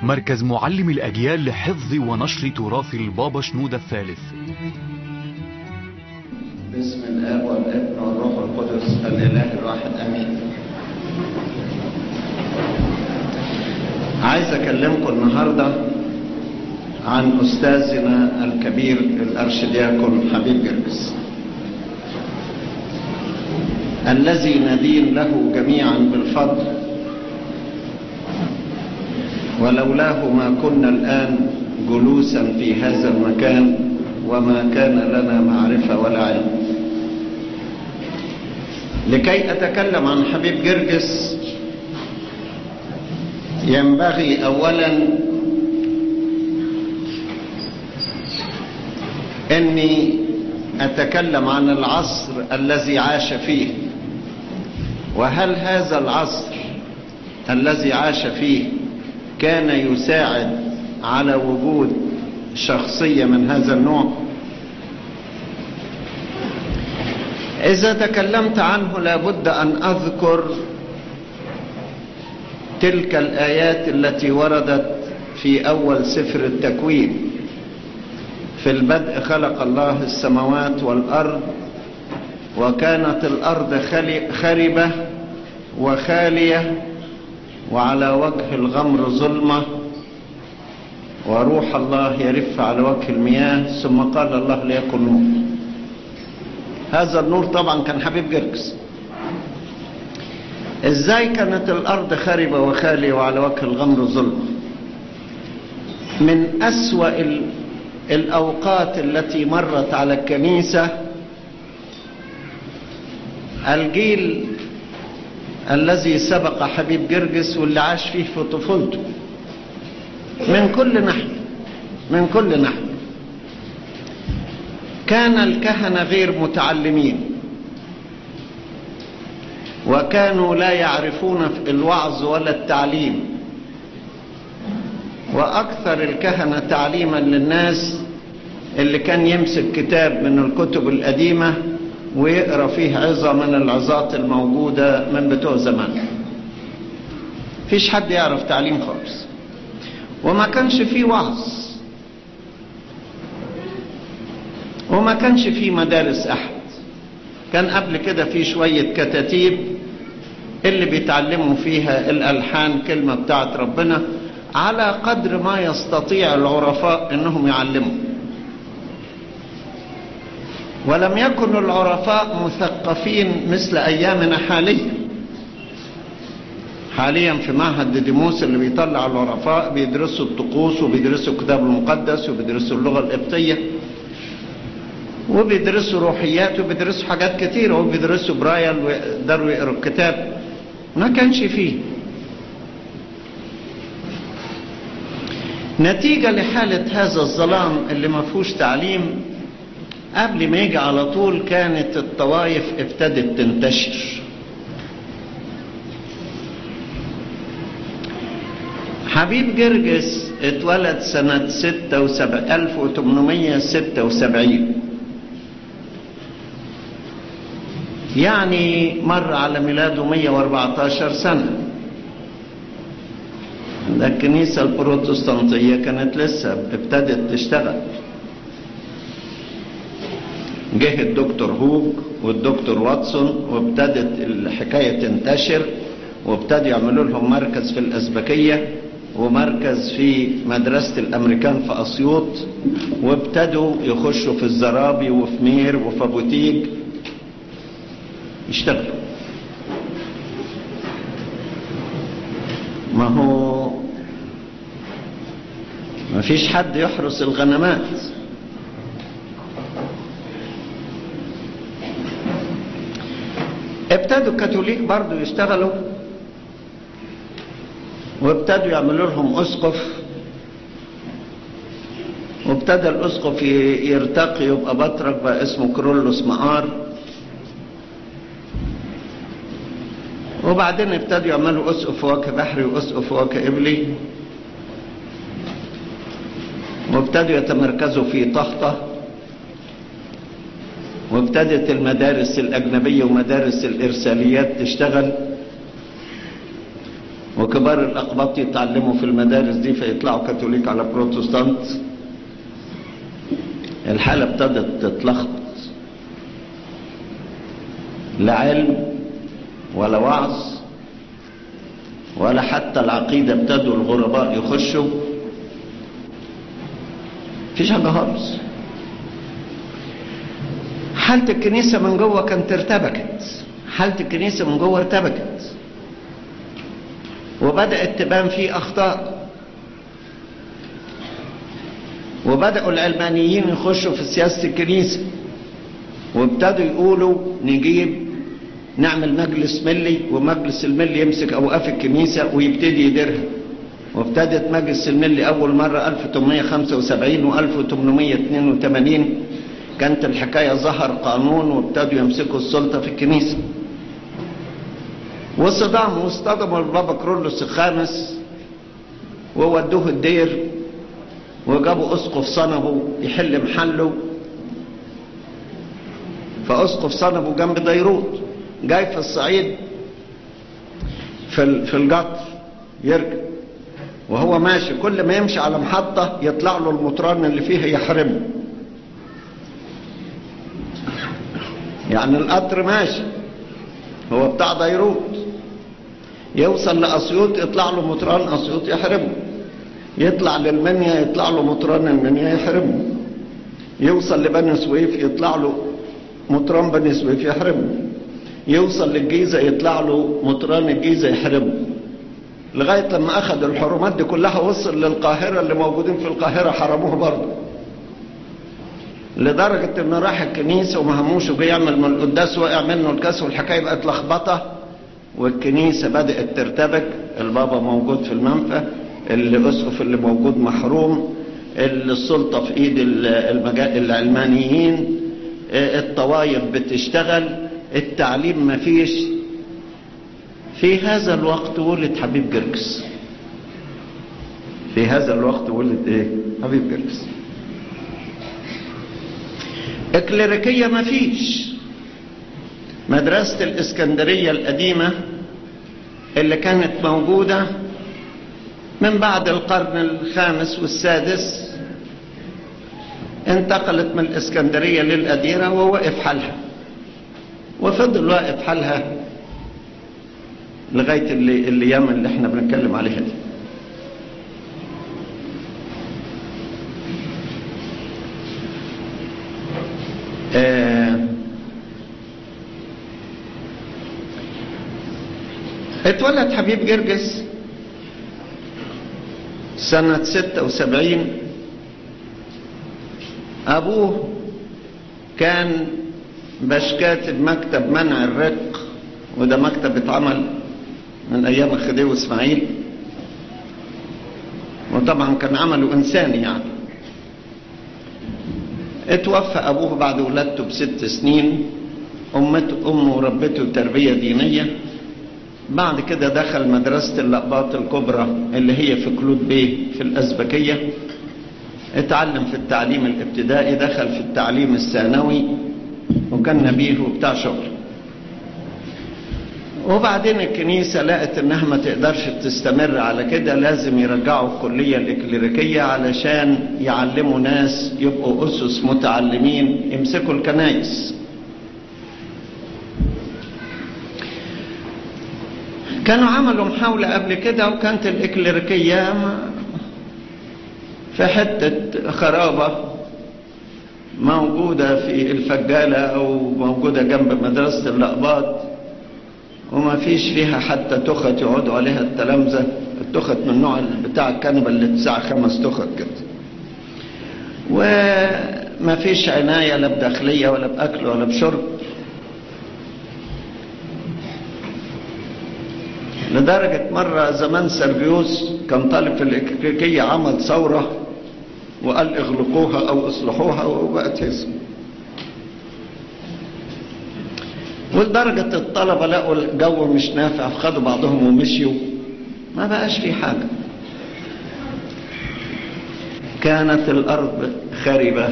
مركز معلم الأجيال لحفظ ونشر تراث البابا شنودة الثالث باسم الاب والابن والروح القدس الاله الواحد امين عايز اكلمكم النهارده عن استاذنا الكبير الارشدياكون حبيب جرجس الذي ندين له جميعا بالفضل ولولاه ما كنا الان جلوسا في هذا المكان وما كان لنا معرفه ولا علم لكي اتكلم عن حبيب جرجس ينبغي اولا اني اتكلم عن العصر الذي عاش فيه وهل هذا العصر الذي عاش فيه كان يساعد على وجود شخصيه من هذا النوع اذا تكلمت عنه لابد ان اذكر تلك الايات التي وردت في اول سفر التكوين في البدء خلق الله السماوات والارض وكانت الارض خربه وخاليه وعلى وجه الغمر ظلمه وروح الله يرف على وجه المياه ثم قال الله ليكن نور هذا النور طبعا كان حبيب جرجس ازاي كانت الارض خربه وخاليه وعلى وجه الغمر ظلمه من اسوا الاوقات التي مرت على الكنيسه الجيل الذي سبق حبيب جرجس واللي عاش فيه في طفولته من كل ناحيه من كل ناحيه كان الكهنه غير متعلمين وكانوا لا يعرفون الوعظ ولا التعليم واكثر الكهنه تعليما للناس اللي كان يمسك كتاب من الكتب القديمه ويقرا فيه عظه من العظات الموجوده من بتوع زمان فيش حد يعرف تعليم خالص وما كانش فيه وعظ وما كانش فيه مدارس احد كان قبل كده في شويه كتاتيب اللي بيتعلموا فيها الالحان كلمه بتاعت ربنا على قدر ما يستطيع العرفاء انهم يعلموا ولم يكن العرفاء مثقفين مثل ايامنا حاليا حاليا في معهد ديديموس اللي بيطلع العرفاء بيدرسوا الطقوس وبيدرسوا الكتاب المقدس وبيدرسوا اللغه القبطيه وبيدرسوا روحيات وبيدرسوا حاجات كتيره وبيدرسوا برايل ويقدروا يقروا الكتاب ما كانش فيه نتيجة لحالة هذا الظلام اللي ما فيهوش تعليم قبل ما يجي على طول كانت الطوائف ابتدت تنتشر حبيب جرجس اتولد سنة 1876 يعني مر على ميلاده 114 سنة الكنيسة البروتستانتية كانت لسه ابتدت تشتغل جه الدكتور هوج والدكتور واتسون وابتدت الحكاية تنتشر وابتدوا يعملوا لهم مركز في الأزبكية ومركز في مدرسة الأمريكان في أسيوط وابتدوا يخشوا في الزرابي وفي مير وفي أبو تيج يشتغلوا ما هو ما فيش حد يحرس الغنمات ابتدوا الكاثوليك برضو يشتغلوا وابتدوا يعملوا لهم اسقف وابتدى الاسقف يرتقي يبقى بطرك بقى اسمه كرولوس مقار وبعدين ابتدوا يعملوا اسقف وجه بحري واسقف وجه قبلي وابتدوا يتمركزوا في طهطة وابتدت المدارس الأجنبية ومدارس الإرساليات تشتغل وكبار الأقباط يتعلموا في المدارس دي فيطلعوا كاثوليك على بروتستانت الحالة ابتدت تتلخبط لا علم ولا وعظ ولا حتى العقيدة ابتدوا الغرباء يخشوا مفيش حاجة خالص حالة الكنيسة من جوه كانت ارتبكت حالة الكنيسة من جوه ارتبكت وبدأت تبان فيه أخطاء وبدأوا العلمانيين يخشوا في سياسة الكنيسة وابتدوا يقولوا نجيب نعمل مجلس ملي ومجلس الملي يمسك أوقاف الكنيسة ويبتدي يديرها وابتدت مجلس الملي أول مرة 1875 و 1882 كانت الحكاية ظهر قانون وابتدوا يمسكوا السلطة في الكنيسة وصداموا واصطدموا البابا كرولوس الخامس وودوه الدير وجابوا اسقف صنبه يحل محله فاسقف صنبه جنب ديروت جاي في الصعيد في في القطر يركب وهو ماشي كل ما يمشي على محطة يطلع له المطران اللي فيها يحرمه يعني القطر ماشي هو بتاع ديروت يوصل لأسيوط يطلع له مطران أسيوط يحرمه يطلع للمنيا يطلع له مطران المنيا يحرمه يوصل لبني سويف يطلع له مطران بني سويف يحرمه يوصل للجيزة يطلع له مطران الجيزة يحرمه لغاية لما أخذ الحرمات دي كلها وصل للقاهرة اللي موجودين في القاهرة حرموه برضه لدرجة انه راح الكنيسة وما هموش وجاي يعمل من القداس وقع منه الكاس والحكاية بقت لخبطة والكنيسة بدأت ترتبك البابا موجود في المنفى الأسقف اللي موجود محروم السلطة في ايد العلمانيين الطوايف بتشتغل التعليم مفيش في هذا الوقت ولد حبيب جرجس في هذا الوقت ولد ايه حبيب جرجس اكليريكية مفيش مدرسة الاسكندرية القديمة اللي كانت موجودة من بعد القرن الخامس والسادس انتقلت من الاسكندرية للأديرة ووقف حالها وفضل واقف حالها لغاية اللي الأيام اللي احنا بنتكلم عليها دي آه اتولد حبيب جرجس سنة ستة وسبعين أبوه كان باش كاتب مكتب منع الرق وده مكتب اتعمل من أيام الخديوي إسماعيل وطبعا كان عمله إنساني يعني اتوفى أبوه بعد ولادته بست سنين أمته أمه ربته تربية دينية بعد كده دخل مدرسة اللقباط الكبرى اللي هي في كلود بيه في الأزبكية اتعلم في التعليم الابتدائي دخل في التعليم الثانوي وكان نبيه وبتاع شغل وبعدين الكنيسة لقت انها ما تقدرش تستمر على كده لازم يرجعوا الكلية الإكليريكية علشان يعلموا ناس يبقوا أسس متعلمين يمسكوا الكنايس كانوا عملوا محاولة قبل كده وكانت الإكليريكية في حتة خرابة موجودة في الفجالة أو موجودة جنب مدرسة الأقباط وما فيش فيها حتى تخت يقعدوا عليها التلامذة التخت من النوع بتاع الكنبة اللي تسع خمس تخت كده وما فيش عناية لا بداخلية ولا بأكل ولا بشرب لدرجة مرة زمان سربيوس كان طالب في الإكليريكية عمل ثورة وقال اغلقوها أو اصلحوها وبقت اسم ولدرجة الطلبة لقوا الجو مش نافع فخدوا بعضهم ومشيوا ما بقاش في حاجة كانت الأرض خربة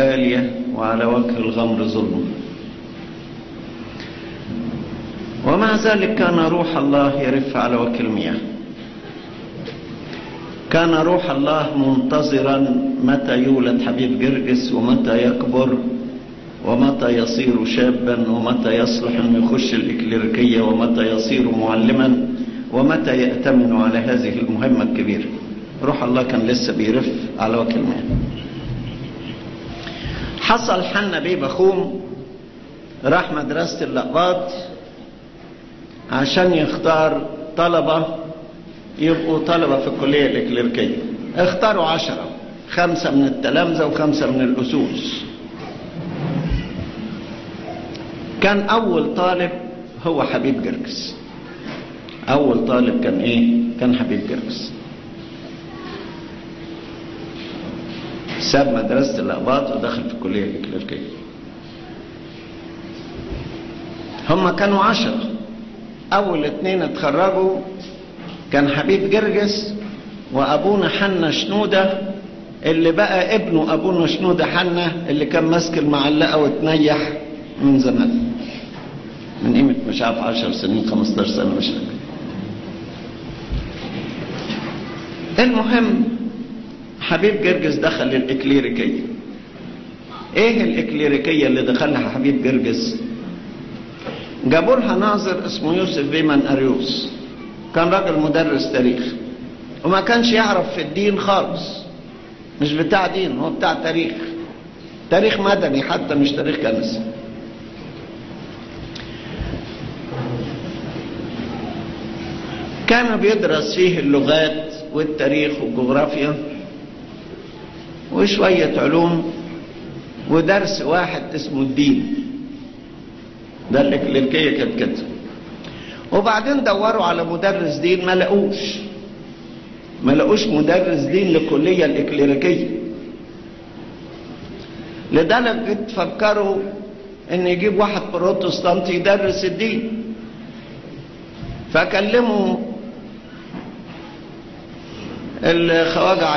وخالية وعلى وجه الغمر ظلم ومع ذلك كان روح الله يرف على وجه المياه كان روح الله منتظرا متى يولد حبيب جرجس ومتى يكبر ومتى يصير شابا ومتى يصلح أن يخش الإكليريكية ومتى يصير معلما ومتى يأتمن على هذه المهمة الكبيرة روح الله كان لسه بيرف على وجه الماء حصل حنا بيه بخوم راح مدرسة اللقباط عشان يختار طلبة يبقوا طلبة في الكلية الإكليريكية اختاروا عشرة خمسة من التلامذة وخمسة من الأسوس كان أول طالب هو حبيب جرجس أول طالب كان إيه؟ كان حبيب جرجس ساب مدرسة الأقباط ودخل في الكلية الإكليريكية هم كانوا عشرة أول اتنين اتخرجوا كان حبيب جرجس وأبونا حنا شنودة اللي بقى ابنه أبونا شنودة حنا اللي كان ماسك المعلقة وتنيح من زمان من قيمة مش عارف 10 سنين 15 سنة مش فاكر المهم حبيب جرجس دخل الإكليريكية ايه الإكليريكية اللي دخلها حبيب جرجس جابوا لها ناظر اسمه يوسف بيمن أريوس كان راجل مدرس تاريخ وما كانش يعرف في الدين خالص مش بتاع دين هو بتاع تاريخ تاريخ مدني حتى مش تاريخ كنسي كان بيدرس فيه اللغات والتاريخ والجغرافيا وشوية علوم ودرس واحد اسمه الدين ده الإكليريكية كانت كده وبعدين دوروا على مدرس دين ما لقوش ما لقوش مدرس دين للكلية الإكليريكية لدرجة فكروا ان يجيب واحد بروتستانتي يدرس الدين فكلموا الخواجع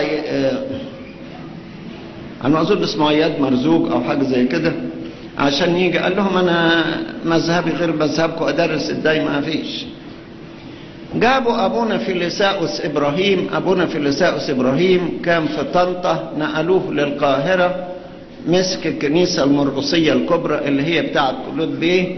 انا اظن اسمه عياد مرزوق او حاجه زي كده عشان يجي قال لهم انا مذهبي غير مذهبكم ادرس ازاي ما فيش جابوا ابونا فيليساوس ابراهيم ابونا فيليساوس ابراهيم كان في طنطا نقلوه للقاهره مسك الكنيسه المرقصيه الكبرى اللي هي بتاعه كلود بيه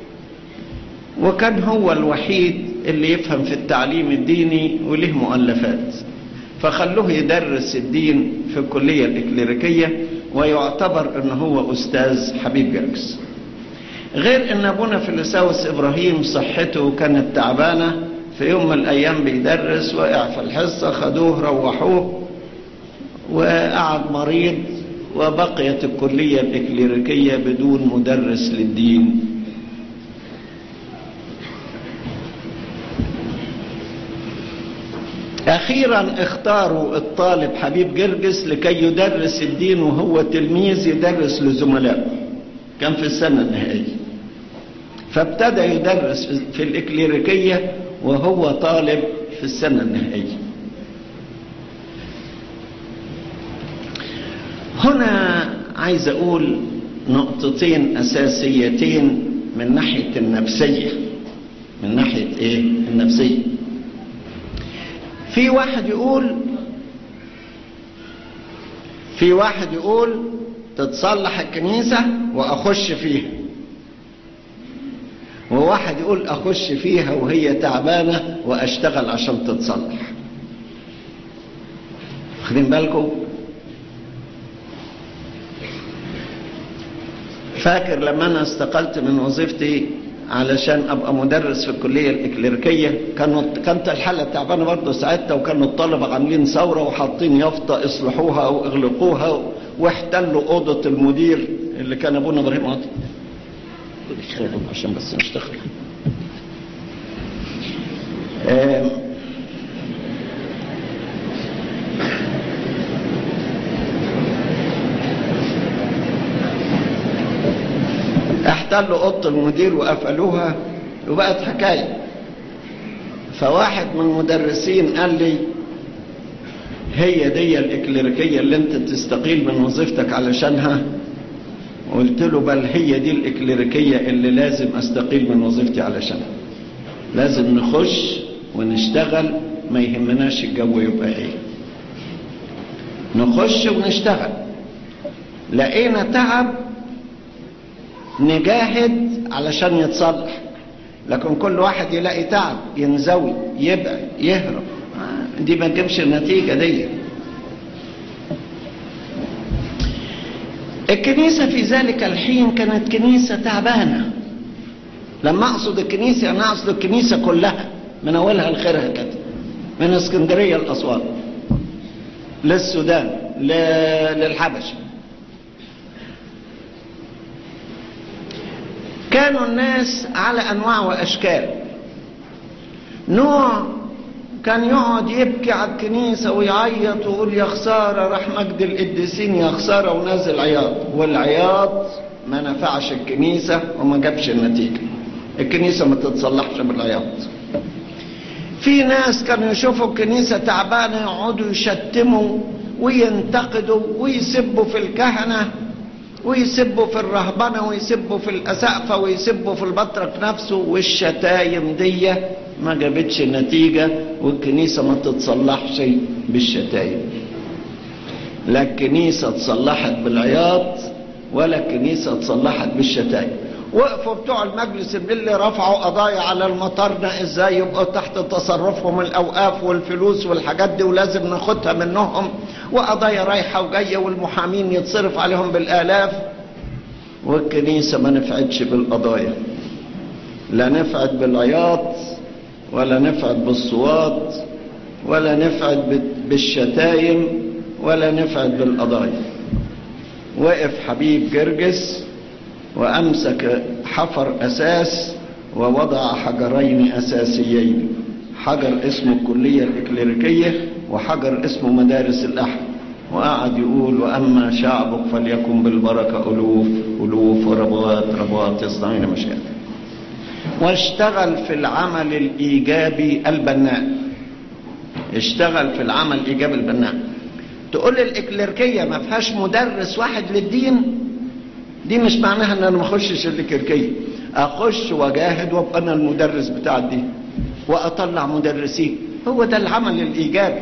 وكان هو الوحيد اللي يفهم في التعليم الديني وله مؤلفات فخلوه يدرس الدين في الكلية الإكليريكية ويعتبر ان هو أستاذ حبيب جرجس غير ان ابونا فيلساوس ابراهيم صحته كانت تعبانة في يوم من الايام بيدرس وقع في الحصة خدوه روحوه وقعد مريض وبقيت الكلية الإكليريكية بدون مدرس للدين أخيرا اختاروا الطالب حبيب جرجس لكي يدرس الدين وهو تلميذ يدرس لزملائه كان في السنة النهائية فابتدى يدرس في الإكليريكية وهو طالب في السنة النهائية هنا عايز أقول نقطتين أساسيتين من ناحية النفسية من ناحية إيه؟ النفسية في واحد يقول في واحد يقول تتصلح الكنيسة وأخش فيها وواحد يقول أخش فيها وهي تعبانة وأشتغل عشان تتصلح واخدين بالكم فاكر لما أنا استقلت من وظيفتي علشان ابقى مدرس في الكليه الاكليريكيه كانوا كانت الحاله تعبانه برضه ساعتها وكانوا الطلبه عاملين ثوره وحاطين يافطه اصلحوها او اغلقوها واحتلوا اوضه المدير اللي كان ابونا ابراهيم عاطي عشان بس نشتغل احتلوا اوضه المدير وقفلوها وبقت حكايه فواحد من المدرسين قال لي هي دي الاكليريكيه اللي انت تستقيل من وظيفتك علشانها قلت له بل هي دي الاكليريكيه اللي لازم استقيل من وظيفتي علشانها لازم نخش ونشتغل ما يهمناش الجو يبقى ايه نخش ونشتغل لقينا تعب نجاهد علشان يتصلح لكن كل واحد يلاقي تعب ينزوي يبعد يهرب دي ما تجيبش النتيجة دي الكنيسة في ذلك الحين كانت كنيسة تعبانة لما أقصد الكنيسة أنا أقصد الكنيسة كلها من أولها لآخرها كده من اسكندرية لأسوان للسودان للحبشة كانوا الناس على أنواع وأشكال نوع كان يقعد يبكي على الكنيسة ويعيط ويقول يا خسارة راح مجد القديسين يا خسارة ونازل عياط والعياط ما نفعش الكنيسة وما جابش النتيجة الكنيسة ما تتصلحش بالعياط في ناس كانوا يشوفوا الكنيسة تعبانة يقعدوا يشتموا وينتقدوا ويسبوا في الكهنة ويسبوا في الرهبنة ويسبوا في الأسقفة ويسبوا في البطرك نفسه والشتايم دي ما جابتش نتيجة والكنيسة ما تتصلحش بالشتايم لا الكنيسة تصلحت بالعياط ولا الكنيسة تصلحت بالشتايم وقفوا بتوع المجلس اللي رفعوا قضايا على المطارنة ازاي يبقوا تحت تصرفهم الاوقاف والفلوس والحاجات دي ولازم ناخدها منهم وقضايا رايحة وجاية والمحامين يتصرف عليهم بالالاف والكنيسة ما نفعتش بالقضايا لا نفعت بالعياط ولا نفعت بالصوات ولا نفعت بالشتايم ولا نفعت بالقضايا وقف حبيب جرجس وأمسك حفر أساس ووضع حجرين أساسيين حجر اسمه الكلية الإكليريكية وحجر اسمه مدارس الأحد وقعد يقول وأما شعبك فليكن بالبركة ألوف ألوف وربوات ربوات يصنعين مشاكل واشتغل في العمل الإيجابي البناء اشتغل في العمل الإيجابي البناء تقول الإكليركية ما فيهاش مدرس واحد للدين دي مش معناها ان انا ما اخشش الكركيه اخش واجاهد وابقى انا المدرس بتاع الدين واطلع مدرسين هو ده العمل الايجابي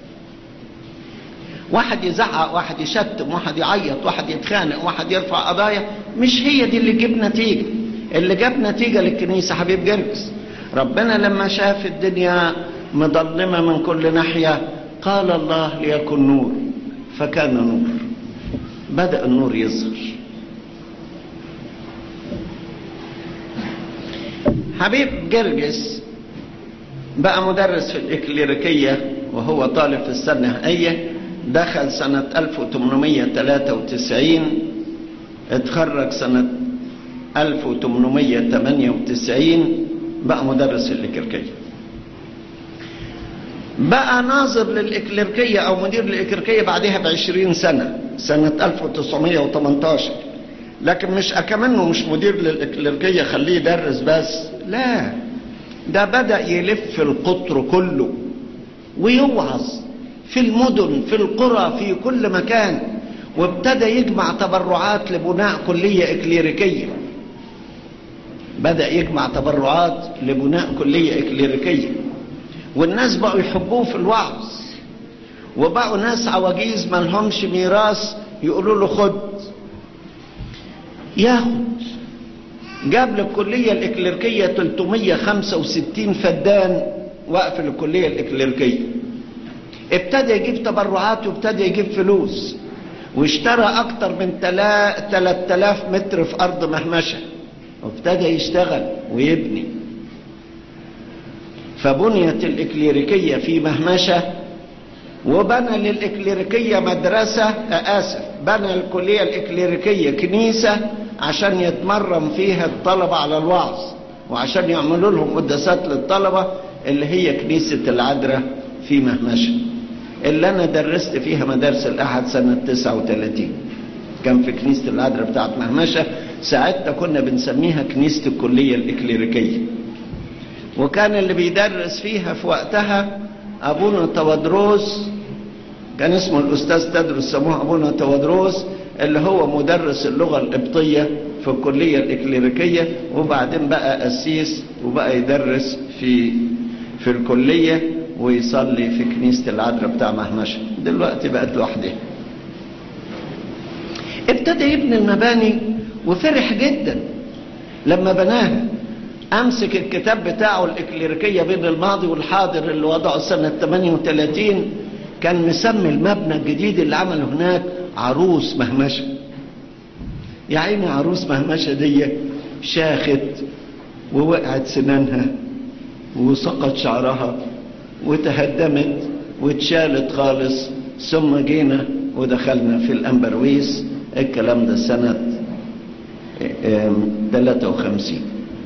واحد يزعق واحد يشتم واحد يعيط واحد يتخانق واحد يرفع قضايا مش هي دي اللي تجيب نتيجه اللي جاب نتيجه للكنيسه حبيب جرجس ربنا لما شاف الدنيا مظلمه من كل ناحيه قال الله ليكن نور فكان نور بدا النور يظهر حبيب جرجس بقى مدرس في الإكليريكية وهو طالب في السنة النهائية دخل سنة 1893 اتخرج سنة 1898 بقى مدرس في الإكليريكية بقى ناظر للإكليريكية أو مدير للإكليريكية بعدها بعشرين سنة سنة 1918 لكن مش أكمنه مش مدير للإكليريكية خليه يدرس بس لا ده بدأ يلف القطر كله ويوعظ في المدن في القرى في كل مكان وابتدى يجمع تبرعات لبناء كلية إكليريكية بدأ يجمع تبرعات لبناء كلية إكليريكية والناس بقوا يحبوه في الوعظ وبقوا ناس عواجيز ما لهمش ميراث يقولوا له خد ياخد جاب للكلية الإكليركية 365 فدان وقف للكلية الإكليركية ابتدى يجيب تبرعات وابتدى يجيب فلوس واشترى أكتر من 3000 متر في أرض مهمشة وابتدى يشتغل ويبني فبنيت الإكليريكية في مهمشة وبنى للإكليريكية مدرسة آسف بنى الكلية الإكليريكية كنيسة عشان يتمرن فيها الطلبة على الوعظ وعشان يعملوا لهم قداسات للطلبة اللي هي كنيسة العذراء في مهمشة اللي أنا درست فيها مدارس الأحد سنة 39 كان في كنيسة العذراء بتاعت مهمشة ساعتها كنا بنسميها كنيسة الكلية الإكليريكية وكان اللي بيدرس فيها في وقتها أبونا تودروس كان اسمه الأستاذ تدرس سموه أبونا تودروس اللي هو مدرس اللغة القبطية في الكلية الإكليريكية وبعدين بقى أسيس وبقى يدرس في في الكلية ويصلي في كنيسة العذراء بتاع مهمشة دلوقتي بقت لوحدها ابتدى يبني المباني وفرح جدا لما بناها امسك الكتاب بتاعه الاكليريكيه بين الماضي والحاضر اللي وضعه سنه 38 كان مسمي المبنى الجديد اللي عمله هناك عروس مهمشه يا عيني عروس مهمشه دي شاخت ووقعت سنانها وسقط شعرها وتهدمت واتشالت خالص ثم جينا ودخلنا في الامبرويس الكلام ده سنه 53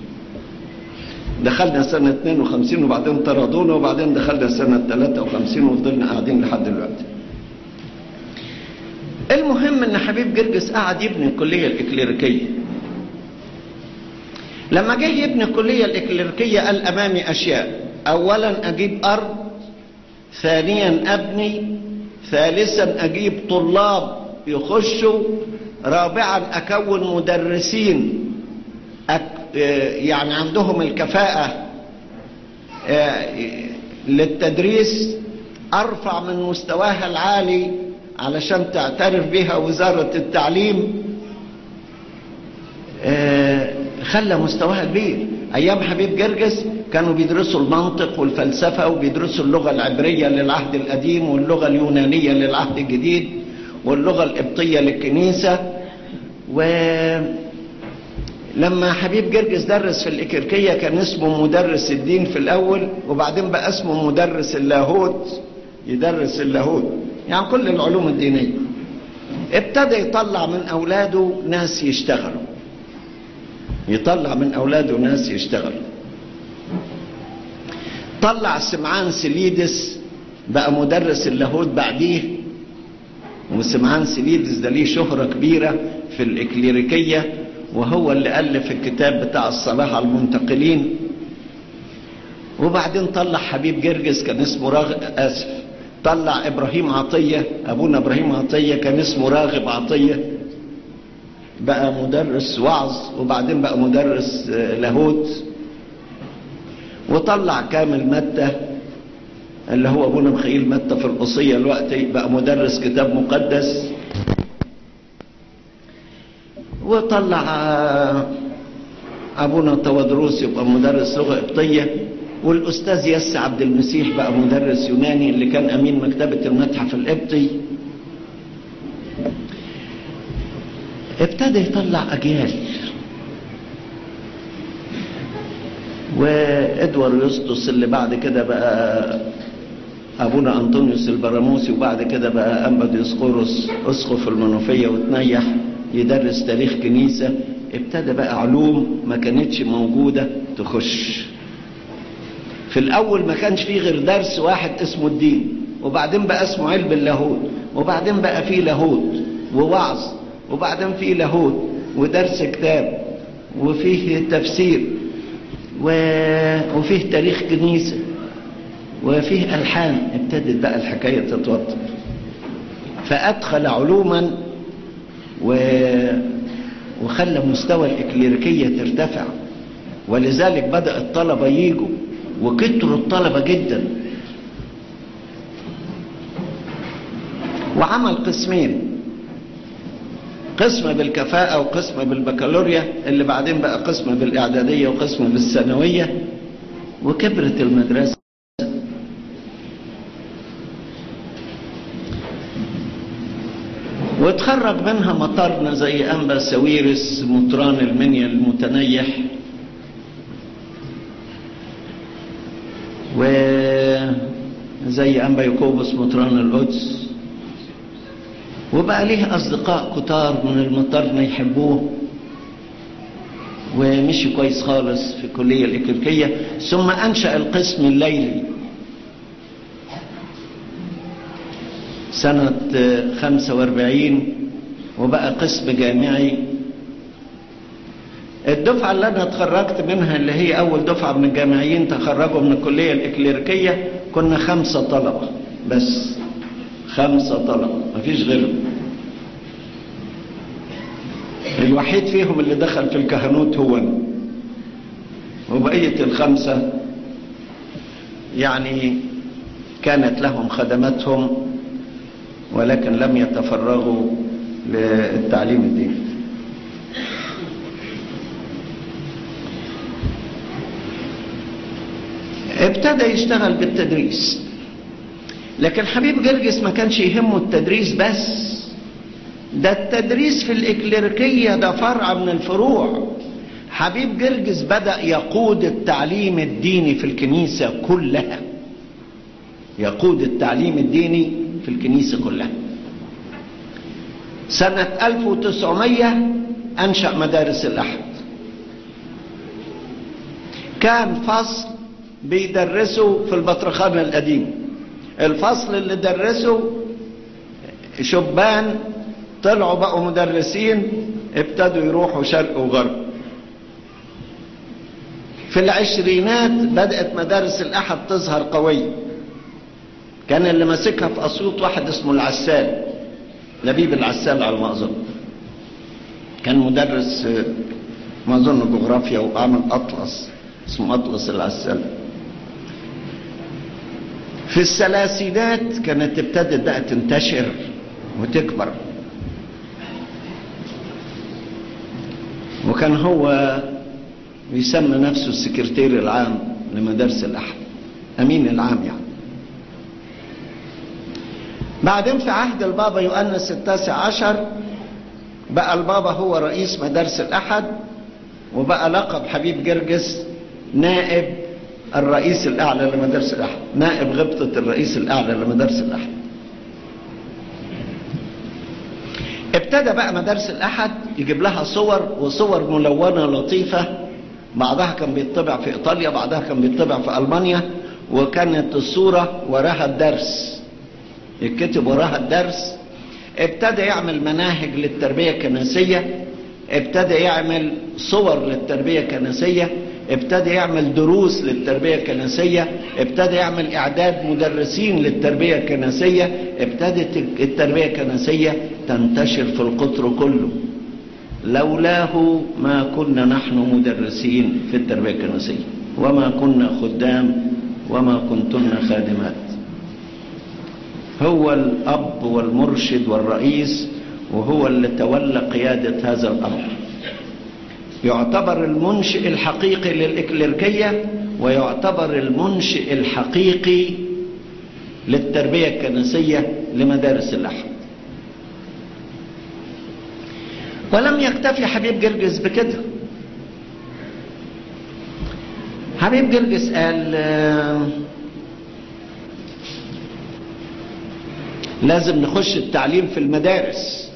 دخلنا سنة 52 وبعدين طردونا وبعدين دخلنا سنة 53 وفضلنا قاعدين لحد دلوقتي المهم ان حبيب جرجس قعد يبني الكلية الإكليريكية لما جه يبني الكلية الإكليريكية قال أمامي أشياء أولا أجيب أرض ثانيا أبني ثالثا أجيب طلاب يخشوا رابعا أكون مدرسين أك يعني عندهم الكفاءة للتدريس أرفع من مستواها العالي علشان تعترف بها وزارة التعليم خلى مستواها كبير أيام حبيب جرجس كانوا بيدرسوا المنطق والفلسفة وبيدرسوا اللغة العبرية للعهد القديم واللغة اليونانية للعهد الجديد واللغة القبطية للكنيسة و لما حبيب جرجس درس في الإكركية كان اسمه مدرس الدين في الأول وبعدين بقى اسمه مدرس اللاهوت يدرس اللاهوت يعني كل العلوم الدينية ابتدى يطلع من أولاده ناس يشتغلوا يطلع من أولاده ناس يشتغلوا طلع سمعان سليدس بقى مدرس اللاهوت بعديه وسمعان سليدس ده ليه شهرة كبيرة في الإكليريكية وهو اللي ألف الكتاب بتاع الصلاة على المنتقلين وبعدين طلع حبيب جرجس كان اسمه راغب آسف طلع إبراهيم عطية أبونا إبراهيم عطية كان اسمه راغب عطية بقى مدرس وعظ وبعدين بقى مدرس لاهوت وطلع كامل متى اللي هو ابونا مخيل متى في القصية الوقت بقى مدرس كتاب مقدس وطلع ابونا تودروس يبقى مدرس لغه قبطيه والاستاذ يس عبد المسيح بقى مدرس يوناني اللي كان امين مكتبه المتحف القبطي ابتدى يطلع اجيال وادوار يسطس اللي بعد كده بقى ابونا انطونيوس البراموسي وبعد كده بقى انبا ديسقورس اسقف المنوفيه وتنيح يدرس تاريخ كنيسة ابتدى بقى علوم ما كانتش موجودة تخش في الأول ما كانش فيه غير درس واحد اسمه الدين وبعدين بقى اسمه علم اللاهوت وبعدين بقى فيه لاهوت ووعظ وبعدين فيه لاهوت ودرس كتاب وفيه تفسير و... وفيه تاريخ كنيسة وفيه ألحان ابتدت بقى الحكاية تتوتر فأدخل علوما و... وخلى مستوى الإكليريكية ترتفع ولذلك بدأ الطلبة يجوا وكتروا الطلبة جدا وعمل قسمين قسم بالكفاءة وقسم بالبكالوريا اللي بعدين بقى قسم بالإعدادية وقسم بالثانوية وكبرت المدرسة وتخرج منها مطارنا زي أنبا سويرس مطران المنيا المتنيح وزي أنبا يكوبس مطران القدس وبقى ليه أصدقاء كتار من المطارنة يحبوه ومشي كويس خالص في الكلية الإكليريكية ثم أنشأ القسم الليلي سنة 45 وبقى قسم جامعي الدفعة اللي أنا اتخرجت منها اللي هي أول دفعة من الجامعيين تخرجوا من الكلية الإكليريكية كنا خمسة طلبة بس خمسة طلبة مفيش غيرهم الوحيد فيهم اللي دخل في الكهنوت هو أنا وبقية الخمسة يعني كانت لهم خدماتهم ولكن لم يتفرغوا للتعليم الديني ابتدى يشتغل بالتدريس لكن حبيب جرجس ما كانش يهمه التدريس بس ده التدريس في الإكليركية ده فرع من الفروع حبيب جرجس بدأ يقود التعليم الديني في الكنيسة كلها يقود التعليم الديني في الكنيسة كلها سنة 1900 أنشأ مدارس الأحد كان فصل بيدرسوا في البطرخانة القديم الفصل اللي درسه شبان طلعوا بقوا مدرسين ابتدوا يروحوا شرق وغرب في العشرينات بدأت مدارس الأحد تظهر قوية كان اللي ماسكها في أسيوط واحد اسمه العسال لبيب العسال على ما أظن كان مدرس ما أظن جغرافيا وعمل أطلس اسمه أطلس العسال في الثلاثينات كانت ابتدت بقى تنتشر وتكبر وكان هو يسمى نفسه السكرتير العام لمدارس الأحد أمين العام يعني بعدين في عهد البابا يؤنس التاسع عشر بقى البابا هو رئيس مدارس الأحد وبقى لقب حبيب جرجس نائب الرئيس الأعلى لمدارس الأحد نائب غبطة الرئيس الأعلى لمدارس الأحد ابتدى بقى مدارس الأحد يجيب لها صور وصور ملونة لطيفة بعضها كان بيطبع في إيطاليا بعضها كان بيطبع في ألمانيا وكانت الصورة وراها الدرس يتكتب وراها الدرس ابتدى يعمل مناهج للتربية الكنسية ابتدى يعمل صور للتربية الكنسية ابتدى يعمل دروس للتربية الكنسية ابتدى يعمل إعداد مدرسين للتربية الكنسية ابتدت التربية الكنسية تنتشر في القطر كله لولاه ما كنا نحن مدرسين في التربية الكنسية وما كنا خدام وما كنتن خادمات هو الأب والمرشد والرئيس وهو اللي تولى قيادة هذا الأمر يعتبر المنشئ الحقيقي للإكليركية ويعتبر المنشئ الحقيقي للتربية الكنسية لمدارس الأحد ولم يكتفي حبيب جرجس بكده حبيب جرجس قال لازم نخش التعليم في المدارس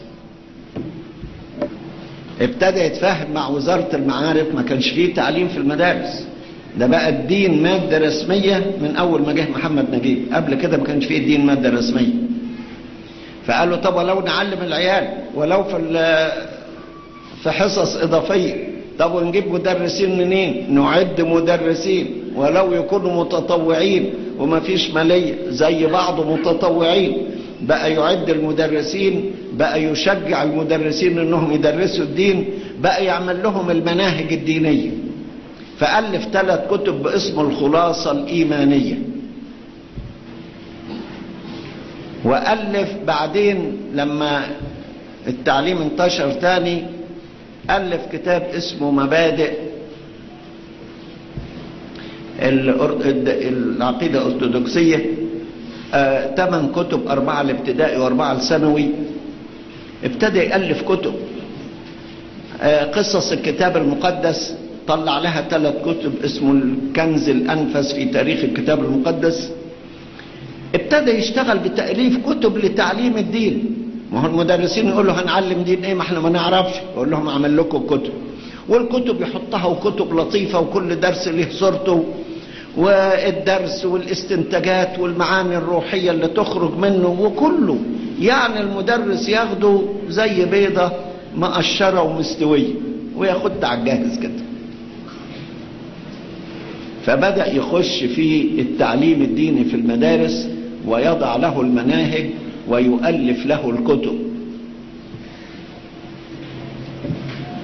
ابتدى يتفاهم مع وزارة المعارف ما كانش فيه تعليم في المدارس ده بقى الدين مادة رسمية من أول ما جه محمد نجيب قبل كده ما كانش فيه الدين مادة رسمية فقالوا طب ولو نعلم العيال ولو في في حصص إضافية طب ونجيب مدرسين منين نعد مدرسين ولو يكونوا متطوعين وما فيش مالية زي بعض متطوعين بقى يعد المدرسين بقى يشجع المدرسين انهم يدرسوا الدين بقى يعمل لهم المناهج الدينية فألف ثلاث كتب باسم الخلاصة الإيمانية وألف بعدين لما التعليم انتشر تاني ألف كتاب اسمه مبادئ العقيدة الأرثوذكسية ثمان كتب أربعة الابتدائي وأربعة الثانوي ابتدى يألف كتب آه قصص الكتاب المقدس طلع لها ثلاث كتب اسمه الكنز الأنفس في تاريخ الكتاب المقدس ابتدى يشتغل بتأليف كتب لتعليم الدين ما هو المدرسين يقول له هنعلم دين ايه ما احنا ما نعرفش يقول لهم اعمل لكم كتب والكتب يحطها وكتب لطيفة وكل درس له صورته والدرس والاستنتاجات والمعاني الروحية اللي تخرج منه وكله يعني المدرس ياخده زي بيضة مقشرة ومستوية وياخدها على الجاهز كده فبدأ يخش في التعليم الديني في المدارس ويضع له المناهج ويؤلف له الكتب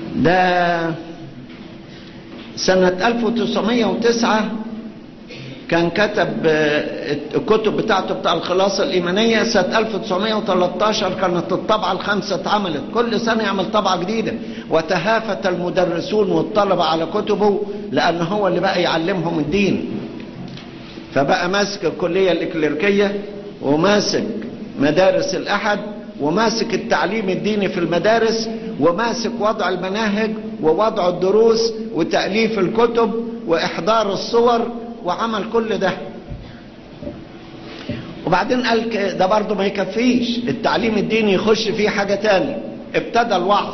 ده سنة 1909 كان كتب الكتب بتاعته بتاع الخلاصة الإيمانية سنة 1913 كانت الطبعة الخامسة اتعملت كل سنة يعمل طبعة جديدة وتهافت المدرسون والطلبة على كتبه لأن هو اللي بقى يعلمهم الدين فبقى ماسك الكلية الإكليركية وماسك مدارس الأحد وماسك التعليم الديني في المدارس وماسك وضع المناهج ووضع الدروس وتأليف الكتب وإحضار الصور وعمل كل ده وبعدين قال ده برضه ما يكفيش التعليم الديني يخش فيه حاجة تاني ابتدى الوعظ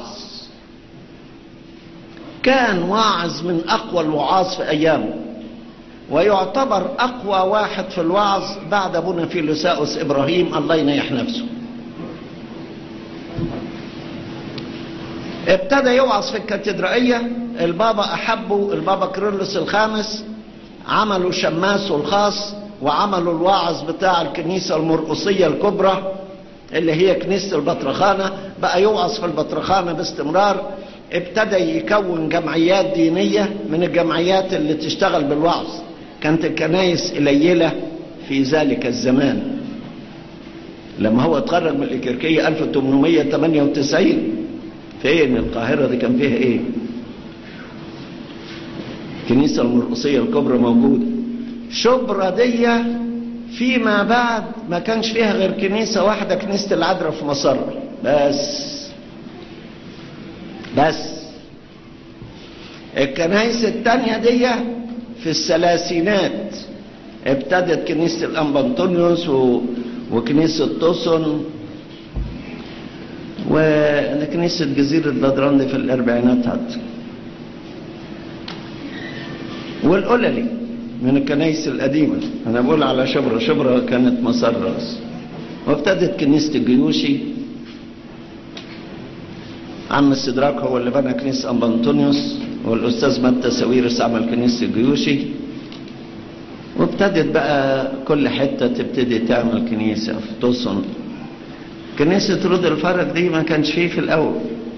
كان واعظ من أقوى الوعاظ في أيامه ويعتبر أقوى واحد في الوعظ بعد أبونا فيلوساوس إبراهيم الله ينيح نفسه ابتدى يوعظ في الكاتدرائية البابا أحبه البابا كيرلس الخامس عملوا شماسه الخاص وعملوا الواعظ بتاع الكنيسة المرقصية الكبرى اللي هي كنيسة البطرخانة بقى يوعظ في البطرخانة باستمرار ابتدى يكون جمعيات دينية من الجمعيات اللي تشتغل بالوعظ كانت الكنايس قليلة في ذلك الزمان لما هو اتخرج من الإكركية 1898 فين القاهرة دي كان فيها ايه الكنيسة المرقصية الكبرى موجودة شبرا دي فيما بعد ما كانش فيها غير كنيسة واحدة كنيسة العذراء في مصر بس بس الكنايس التانية دي في الثلاثينات ابتدت كنيسة الأنبا أنطونيوس و... وكنيسة توسون وكنيسة جزيرة بدران دي في الأربعينات حتى والقللي من الكنائس القديمة أنا بقول على شبرا شبرا كانت مسار راس وابتدت كنيسة الجيوشي عم السدراك هو اللي بنى كنيسة أنبا أنطونيوس والأستاذ متى ساويرس عمل كنيسة الجيوشي وابتدت بقى كل حتة تبتدي تعمل كنيسة في توسن كنيسة رود الفرج دي ما كانش فيه في الأول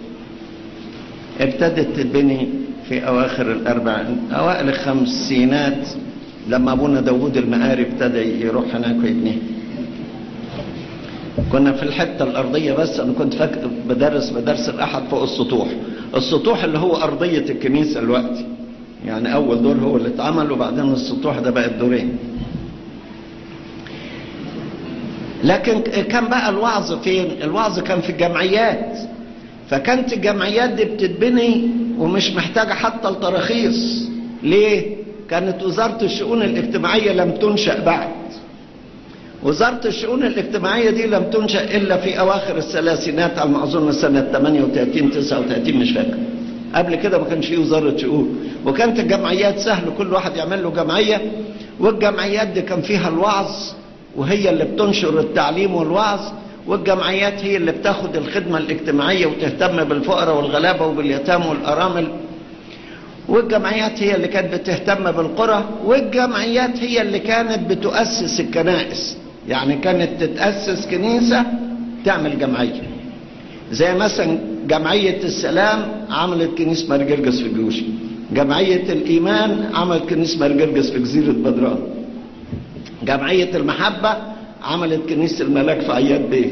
ابتدت تتبني في أواخر الأربعين أوائل الخمسينات لما أبونا داوود المقاري ابتدى يروح هناك ويبنيها كنا في الحتة الأرضية بس أنا كنت فاكر بدرس مدارس الأحد فوق السطوح السطوح اللي هو أرضية الكنيسة الوقت يعني أول دور هو اللي اتعمل وبعدين السطوح ده بقت دورين لكن كان بقى الوعظ فين الوعظ كان في الجمعيات فكانت الجمعيات دي بتتبني ومش محتاجة حتى التراخيص ليه كانت وزارة الشؤون الاجتماعية لم تنشأ بعد وزارة الشؤون الاجتماعية دي لم تنشأ إلا في أواخر الثلاثينات على ما أظن سنة 38 39 مش فاكر قبل كده ما كانش فيه وزارة شؤون وكانت الجمعيات سهل كل واحد يعمل له جمعية والجمعيات دي كان فيها الوعظ وهي اللي بتنشر التعليم والوعظ والجمعيات هي اللي بتاخد الخدمة الاجتماعية وتهتم بالفقراء والغلابة وباليتامى والأرامل والجمعيات هي اللي كانت بتهتم بالقرى والجمعيات هي اللي كانت بتؤسس الكنائس يعني كانت تتأسس كنيسة تعمل جمعية زي مثلا جمعية السلام عملت كنيسة مرجرجس في جيوشي جمعية الإيمان عملت كنيسة مرجرجس في جزيرة بدران جمعية المحبة عملت كنيسة الملاك في عياد بيه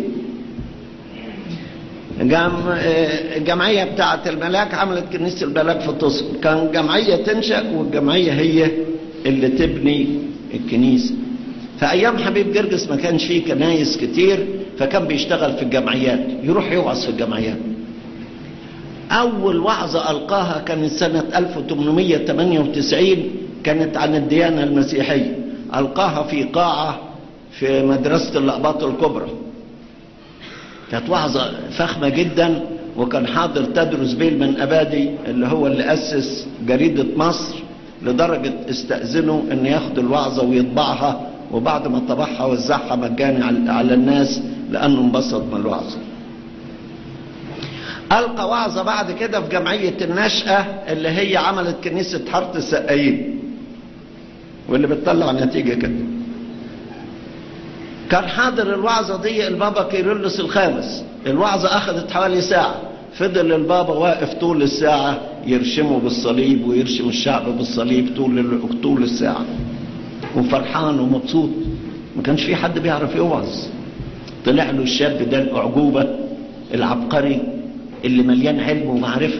جم... الجمعية بتاعة الملاك عملت كنيسة الملاك في تصل كان جمعية تنشأ والجمعية هي اللي تبني الكنيسة في أيام حبيب جرجس ما كانش فيه كنايس كتير فكان بيشتغل في الجمعيات يروح يوعظ في الجمعيات أول وعظة ألقاها كانت سنة 1898 كانت عن الديانة المسيحية ألقاها في قاعة في مدرسة الأقباط الكبرى كانت وعظة فخمة جدا وكان حاضر تدرس بيل من أبادي اللي هو اللي أسس جريدة مصر لدرجة استأذنوا أن ياخد الوعظة ويطبعها وبعد ما طبعها وزعها مجاني على الناس لأنه انبسط من الوعظة ألقى وعظة بعد كده في جمعية النشأة اللي هي عملت كنيسة حارة السقايين واللي بتطلع نتيجة كده كان حاضر الوعظة دي البابا كيرلس الخامس الوعظة أخذت حوالي ساعة فضل البابا واقف طول الساعة يرشمه بالصليب ويرشم الشعب بالصليب طول طول الساعة وفرحان ومبسوط ما كانش في حد بيعرف يوعظ طلع له الشاب ده الأعجوبة العبقري اللي مليان علم ومعرفة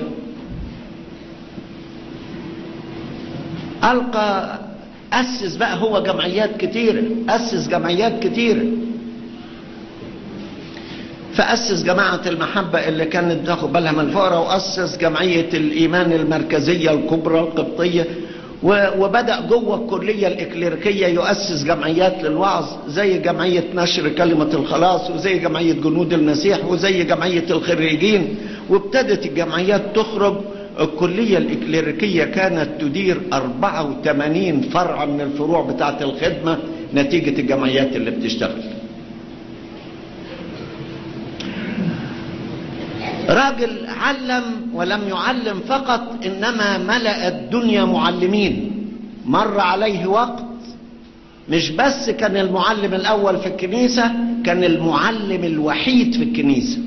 ألقى أسس بقى هو جمعيات كتيرة أسس جمعيات كتيرة فأسس جماعة المحبة اللي كانت بتاخد بالها من الفقراء وأسس جمعية الإيمان المركزية الكبرى القبطية وبدأ جوه الكلية الإكليريكية يؤسس جمعيات للوعظ زي جمعية نشر كلمة الخلاص وزي جمعية جنود المسيح وزي جمعية الخريجين وابتدت الجمعيات تخرج الكلية الإكليريكية كانت تدير 84 فرع من الفروع بتاعة الخدمة نتيجة الجمعيات اللي بتشتغل راجل علم ولم يعلم فقط إنما ملأ الدنيا معلمين مر عليه وقت مش بس كان المعلم الأول في الكنيسة كان المعلم الوحيد في الكنيسة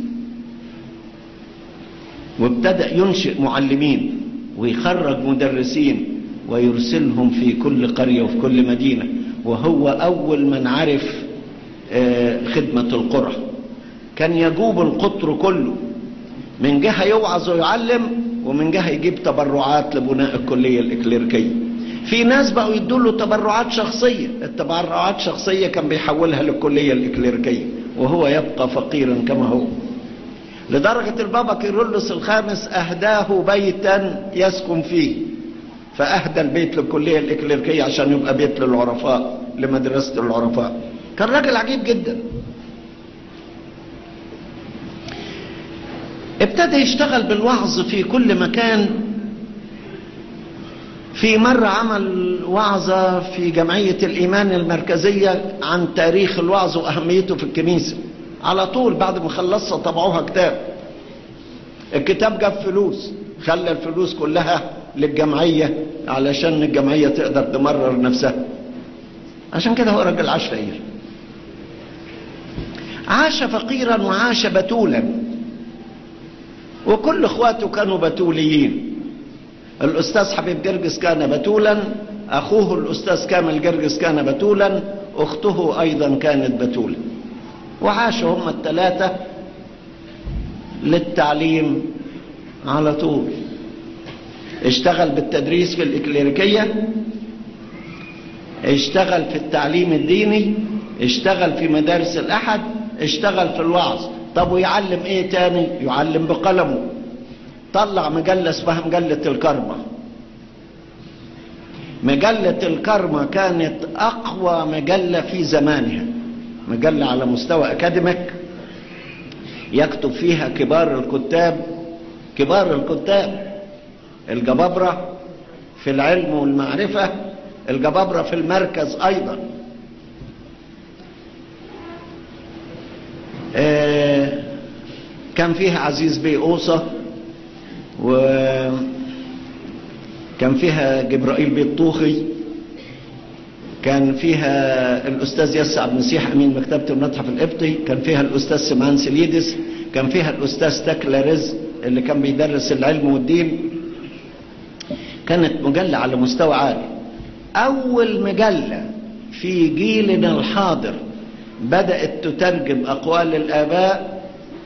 وابتدأ ينشئ معلمين ويخرج مدرسين ويرسلهم في كل قرية وفي كل مدينة وهو أول من عرف خدمة القرى كان يجوب القطر كله من جهة يوعظ ويعلم ومن جهة يجيب تبرعات لبناء الكلية الإكليريكية في ناس بقوا يدوا له تبرعات شخصية التبرعات شخصية كان بيحولها للكلية الإكليريكية وهو يبقى فقيرا كما هو لدرجة البابا كيرلس الخامس أهداه بيتا يسكن فيه فأهدى البيت للكلية الإكليريكية عشان يبقى بيت للعرفاء لمدرسة العرفاء كان راجل عجيب جدا ابتدى يشتغل بالوعظ في كل مكان في مرة عمل وعظة في جمعية الإيمان المركزية عن تاريخ الوعظ وأهميته في الكنيسة على طول بعد ما خلصها طبعوها كتاب الكتاب جاب فلوس خلى الفلوس كلها للجمعية علشان الجمعية تقدر تمرر نفسها عشان كده هو راجل عاش فقير عاش فقيرا وعاش بتولا وكل اخواته كانوا بتوليين الاستاذ حبيب جرجس كان بتولا اخوه الاستاذ كامل جرجس كان بتولا اخته ايضا كانت بتولا وعاشوا هم الثلاثه للتعليم على طول اشتغل بالتدريس في الاكليريكيه اشتغل في التعليم الديني اشتغل في مدارس الاحد اشتغل في الوعظ طب ويعلم ايه تاني يعلم بقلمه طلع مجلة اسمها مجلة الكرمة مجلة الكرمة كانت اقوى مجلة في زمانها مجلة على مستوى اكاديميك يكتب فيها كبار الكتاب كبار الكتاب الجبابرة في العلم والمعرفة الجبابرة في المركز ايضا آه كان فيها عزيز بيه أوصة وكان فيها جبرائيل بيه الطوخي كان فيها الأستاذ يسع بن مسيح أمين مكتبة المتحف القبطي كان فيها الأستاذ سمعان سليدس كان فيها الأستاذ تكلا رزق اللي كان بيدرس العلم والدين كانت مجلة على مستوى عالي أول مجلة في جيلنا الحاضر بدأت تترجم أقوال الآباء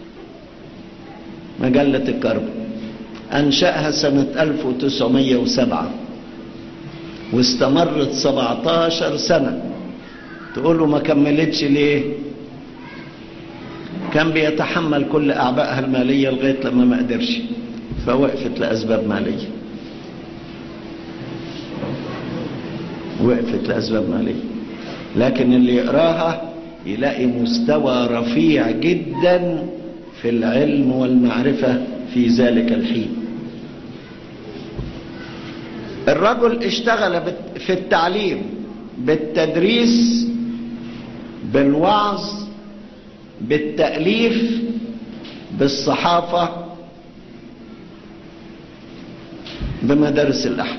مجلة الكرب أنشأها سنة 1907 واستمرت 17 سنة تقولوا ما كملتش ليه كان بيتحمل كل أعبائها المالية لغاية لما ما قدرش فوقفت لأسباب مالية وقفت لأسباب مالية لكن اللي يقراها يلاقي مستوى رفيع جدا في العلم والمعرفة في ذلك الحين الرجل اشتغل في التعليم بالتدريس بالوعظ بالتأليف بالصحافة بمدارس الأحد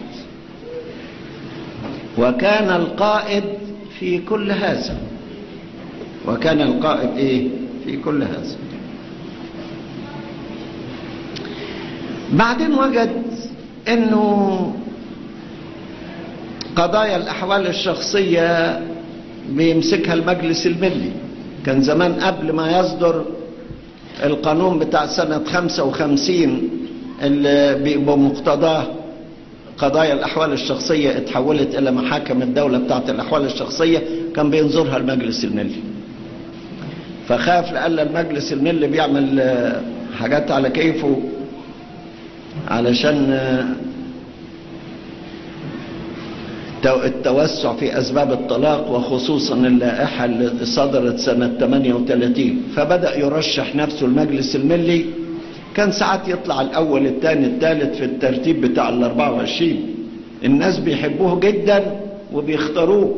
وكان القائد في كل هذا وكان القائد ايه في كل هذا بعدين وجد انه قضايا الأحوال الشخصية بيمسكها المجلس الملي كان زمان قبل ما يصدر القانون بتاع سنة 55 اللي بمقتضاه قضايا الأحوال الشخصية اتحولت إلى محاكم الدولة بتاعت الأحوال الشخصية كان بينظرها المجلس الملي فخاف لألا المجلس الملي بيعمل حاجات على كيفه علشان التوسع في أسباب الطلاق وخصوصا اللائحة اللي صدرت سنة 38 فبدأ يرشح نفسه المجلس الملي كان ساعات يطلع الأول الثاني الثالث في الترتيب بتاع ال 24 الناس بيحبوه جدا وبيختاروه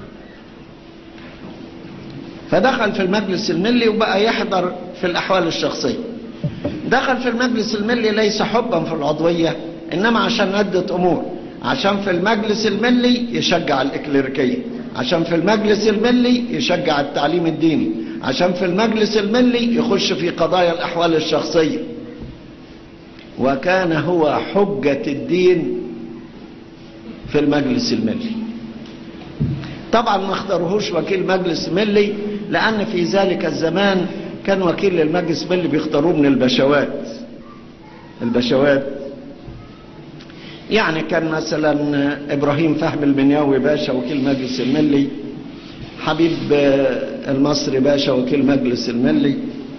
فدخل في المجلس الملي وبقى يحضر في الأحوال الشخصية دخل في المجلس الملي ليس حبا في العضوية إنما عشان عدة أمور عشان في المجلس الملي يشجع الإكليريكية عشان في المجلس الملي يشجع التعليم الديني عشان في المجلس الملي يخش في قضايا الأحوال الشخصية وكان هو حجة الدين في المجلس الملي طبعا ما اختاروهوش وكيل مجلس ملي لأن في ذلك الزمان كان وكيل المجلس الملي بيختاروه من البشوات البشوات يعني كان مثلا ابراهيم فهم المنياوي باشا وكيل مجلس الملي حبيب المصري باشا وكيل مجلس الملي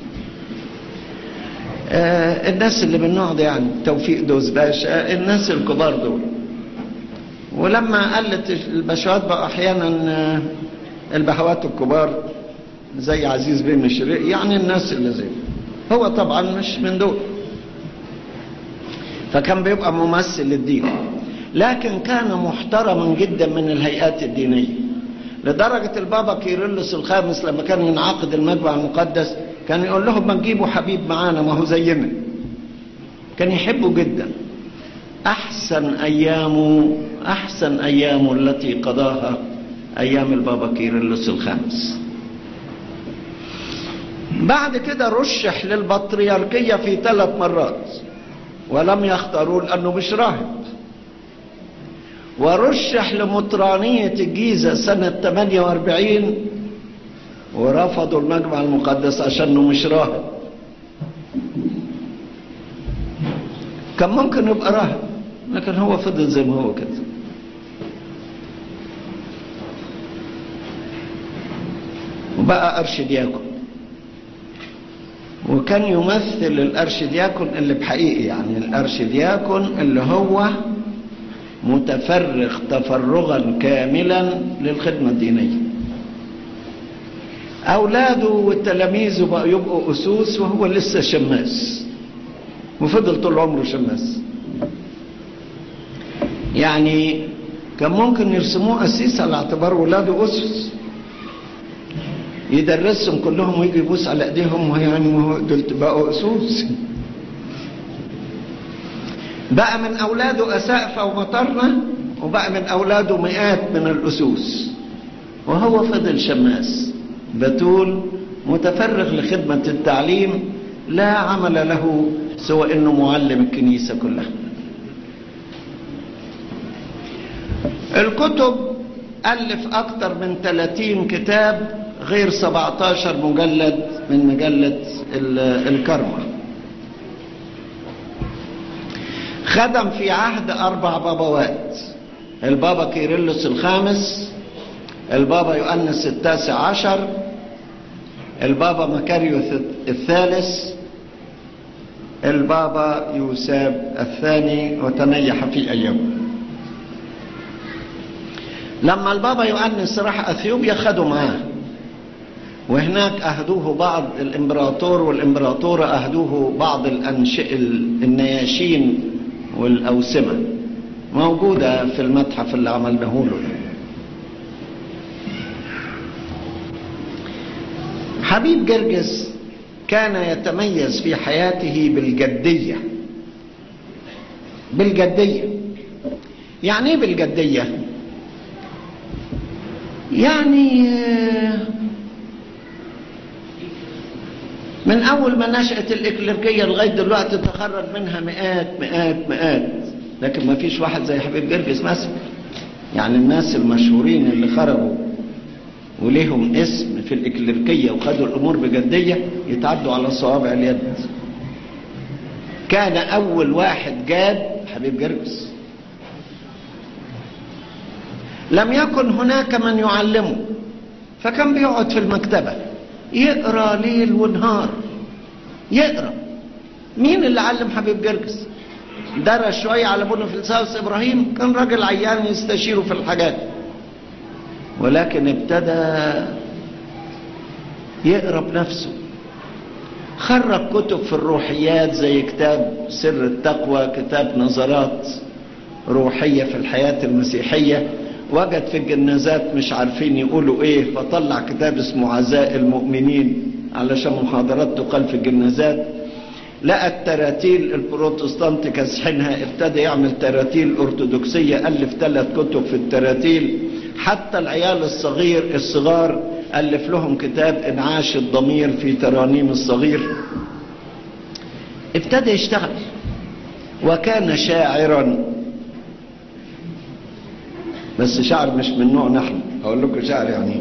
آه الناس اللي من النوع ده يعني توفيق دوز باشا الناس الكبار دول ولما قلت البشوات بقى احيانا البهوات الكبار زي عزيز بن الشريق يعني الناس اللي زي هو طبعا مش من دول فكان بيبقى ممثل للدين لكن كان محترما جدا من الهيئات الدينية لدرجة البابا كيرلس الخامس لما كان ينعقد المجمع المقدس كان يقول لهم ما تجيبوا حبيب معانا ما هو زينا كان يحبه جدا أحسن أيامه أحسن أيامه التي قضاها أيام البابا كيرلس الخامس بعد كده رشح للبطريركية في ثلاث مرات ولم يختاروه لأنه مش راهب ورشح لمطرانية الجيزة سنة 48 ورفضوا المجمع المقدس عشانه مش راهب كان ممكن يبقى راهب لكن هو فضل زي ما هو كده وبقى أرشدياكون وكان يمثل الأرشدياكون اللي بحقيقي يعني الأرشدياكون اللي هو متفرغ تفرغا كاملا للخدمة الدينية أولاده وتلاميذه بقوا يبقوا أسوس وهو لسه شماس وفضل طول عمره شماس يعني كان ممكن يرسموه أسيس على اعتبار ولاده أسس يدرسهم كلهم ويجي يبوس على ايديهم ويعني دول بقوا اسوس بقى من اولاده اسقفه ومطرنه وبقى من اولاده مئات من الاسوس وهو فضل شماس بتول متفرغ لخدمه التعليم لا عمل له سوى انه معلم الكنيسه كلها الكتب الف اكثر من 30 كتاب غير 17 مجلد من مجلة الكرمة خدم في عهد أربع بابوات البابا كيرلس الخامس البابا يؤنس التاسع عشر البابا مكاريوس الثالث البابا يوساب الثاني وتنيح في أيام لما البابا يؤنس راح أثيوبيا خدوا معاه وهناك أهدوه بعض الإمبراطور والإمبراطورة أهدوه بعض الأنشئ النياشين والأوسمة موجودة في المتحف اللي عملناه له حبيب جرجس كان يتميز في حياته بالجدية بالجدية يعني ايه بالجدية يعني من أول ما نشأت الإكليركية لغاية دلوقتي تخرج منها مئات مئات مئات لكن ما فيش واحد زي حبيب جرجس مثلا يعني الناس المشهورين اللي خرجوا وليهم اسم في الإكليركية وخدوا الأمور بجدية يتعدوا على صوابع اليد كان أول واحد جاب حبيب جرجس لم يكن هناك من يعلمه فكان بيقعد في المكتبة يقرأ ليل ونهار يقرأ مين اللي علم حبيب جرجس درس شوية على بونفلساوس إبراهيم كان راجل عيان يستشيره في الحاجات ولكن ابتدى يقرا بنفسه خرج كتب في الروحيات زي كتاب سر التقوى كتاب نظرات روحية في الحياة المسيحية وجد في الجنازات مش عارفين يقولوا ايه فطلع كتاب اسمه عزاء المؤمنين علشان محاضرات تقال في الجنازات لقى التراتيل البروتستانت كاسحينها ابتدى يعمل تراتيل ارثوذكسيه الف ثلاث كتب في التراتيل حتى العيال الصغير الصغار الف لهم كتاب انعاش الضمير في ترانيم الصغير ابتدى يشتغل وكان شاعرا بس شعر مش من نوع نحن اقول لكم شعر يعني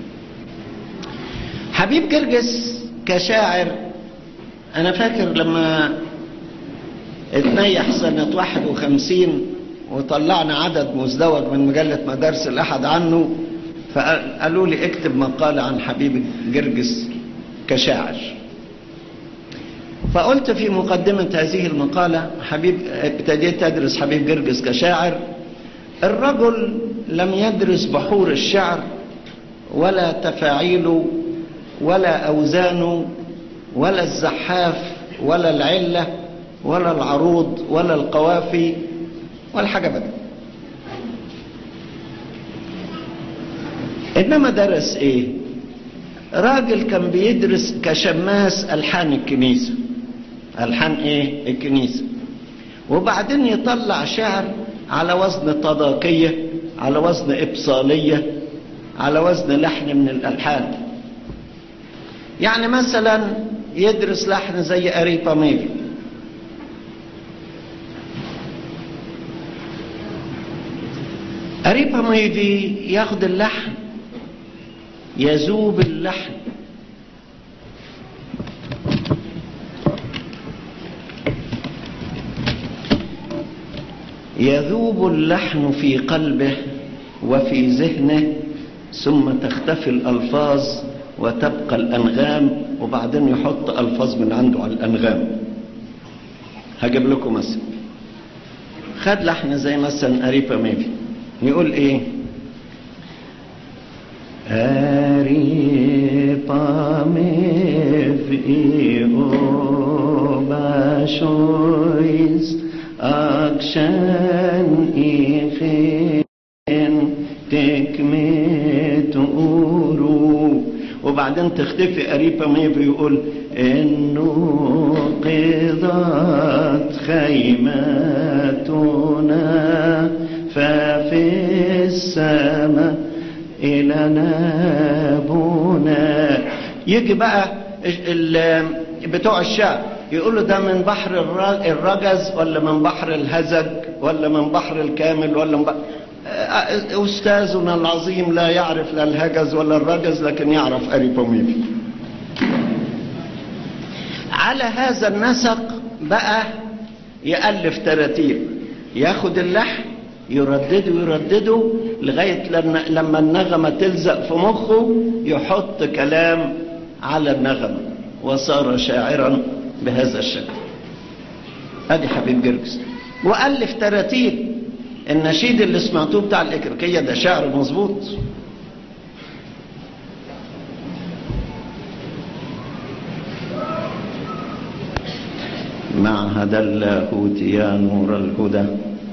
حبيب جرجس كشاعر انا فاكر لما اتنيح سنة 51 وطلعنا عدد مزدوج من مجلة مدارس الأحد عنه فقالوا لي اكتب مقالة عن حبيب جرجس كشاعر فقلت في مقدمة هذه المقالة حبيب ابتديت أدرس حبيب جرجس كشاعر الرجل لم يدرس بحور الشعر ولا تفاعيله ولا أوزانه ولا الزحاف ولا العلة ولا العروض ولا القوافي ولا حاجة بدأ إنما درس إيه راجل كان بيدرس كشماس ألحان الكنيسة ألحان إيه الكنيسة وبعدين يطلع شعر على وزن طبقية على وزن إبصالية على وزن لحن من الألحان يعني مثلا يدرس لحن زي أريبا ميري أريبا ميدي ياخد اللحن يذوب اللحن يذوب اللحن في قلبه وفي ذهنه ثم تختفي الألفاظ وتبقى الأنغام وبعدين يحط ألفاظ من عنده على الأنغام هجيب لكم مثل خد لحن زي مثلا أريبا ميفي يقول إيه أريبا ميفي أوباشويز أكشن إيخين تكمت أورو وبعدين تختفي قريبة ميفي يقول إنه قضت خيمتنا ففي السماء إلى نابنا يجي بقى بتوع الشعب يقولوا ده من بحر الرجز ولا من بحر الهزج ولا من بحر الكامل ولا من بحر أستاذنا العظيم لا يعرف لا الهجز ولا الرجز لكن يعرف أريبوميفي على هذا النسق بقى يألف تراتيب ياخد اللحن يردده يردده لغاية لما النغمة تلزق في مخه يحط كلام على النغمة وصار شاعرا بهذا الشكل ادي حبيب جرجس والف تراتيب النشيد اللي سمعتوه بتاع الإكريكية ده شعر مظبوط معهد اللاهوت يا نور الهدى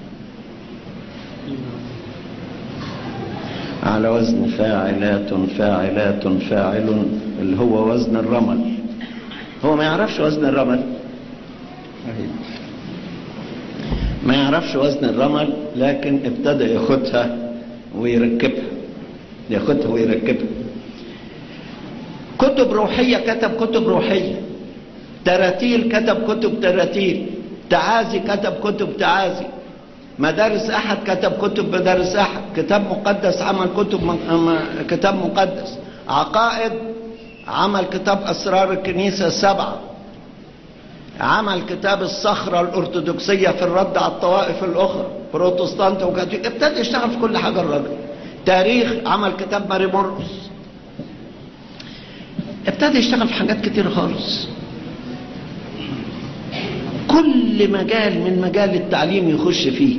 على وزن فاعلات فاعلات فاعل اللي هو وزن الرمل هو ما يعرفش وزن الرمل ما يعرفش وزن الرمل لكن ابتدى ياخدها ويركبها ياخدها ويركبها كتب روحية كتب كتب روحية تراتيل كتب كتب تراتيل تعازي كتب كتب تعازي مدارس أحد كتب كتب مدارس أحد كتاب مقدس عمل كتب م... كتاب مقدس عقائد عمل كتاب أسرار الكنيسة السبعة عمل كتاب الصخرة الأرثوذكسية في الرد على الطوائف الأخرى بروتستانت وكاثوليك ابتدى يشتغل في كل حاجة الراجل تاريخ عمل كتاب ماري مرقس ابتدى يشتغل في حاجات كتير خالص كل مجال من مجال التعليم يخش فيه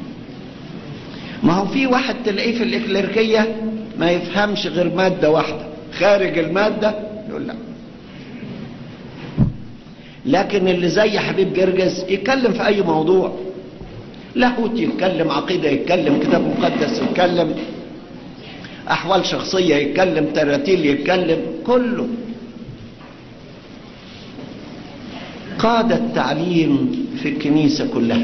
ما هو في واحد تلاقيه في الإكليركية ما يفهمش غير مادة واحدة خارج المادة يقول لا لكن اللي زي حبيب جرجس يتكلم في أي موضوع لاهوت يتكلم عقيدة يتكلم كتاب مقدس يتكلم أحوال شخصية يتكلم تراتيل يتكلم كله قاد التعليم في الكنيسة كلها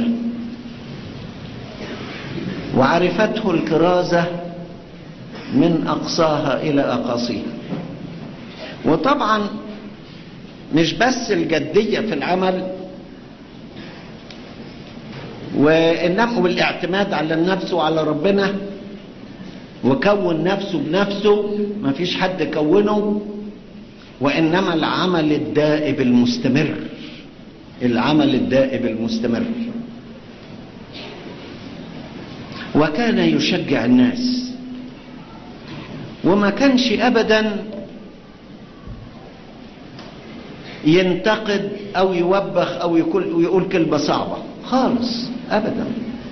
وعرفته الكرازة من أقصاها إلى أقاصيها وطبعا مش بس الجدية في العمل وإنما والاعتماد على النفس وعلى ربنا وكون نفسه بنفسه ما فيش حد كونه وإنما العمل الدائب المستمر العمل الدائب المستمر وكان يشجع الناس وما كانش ابدا ينتقد او يوبخ او يقول, ويقول كلمه صعبه خالص ابدا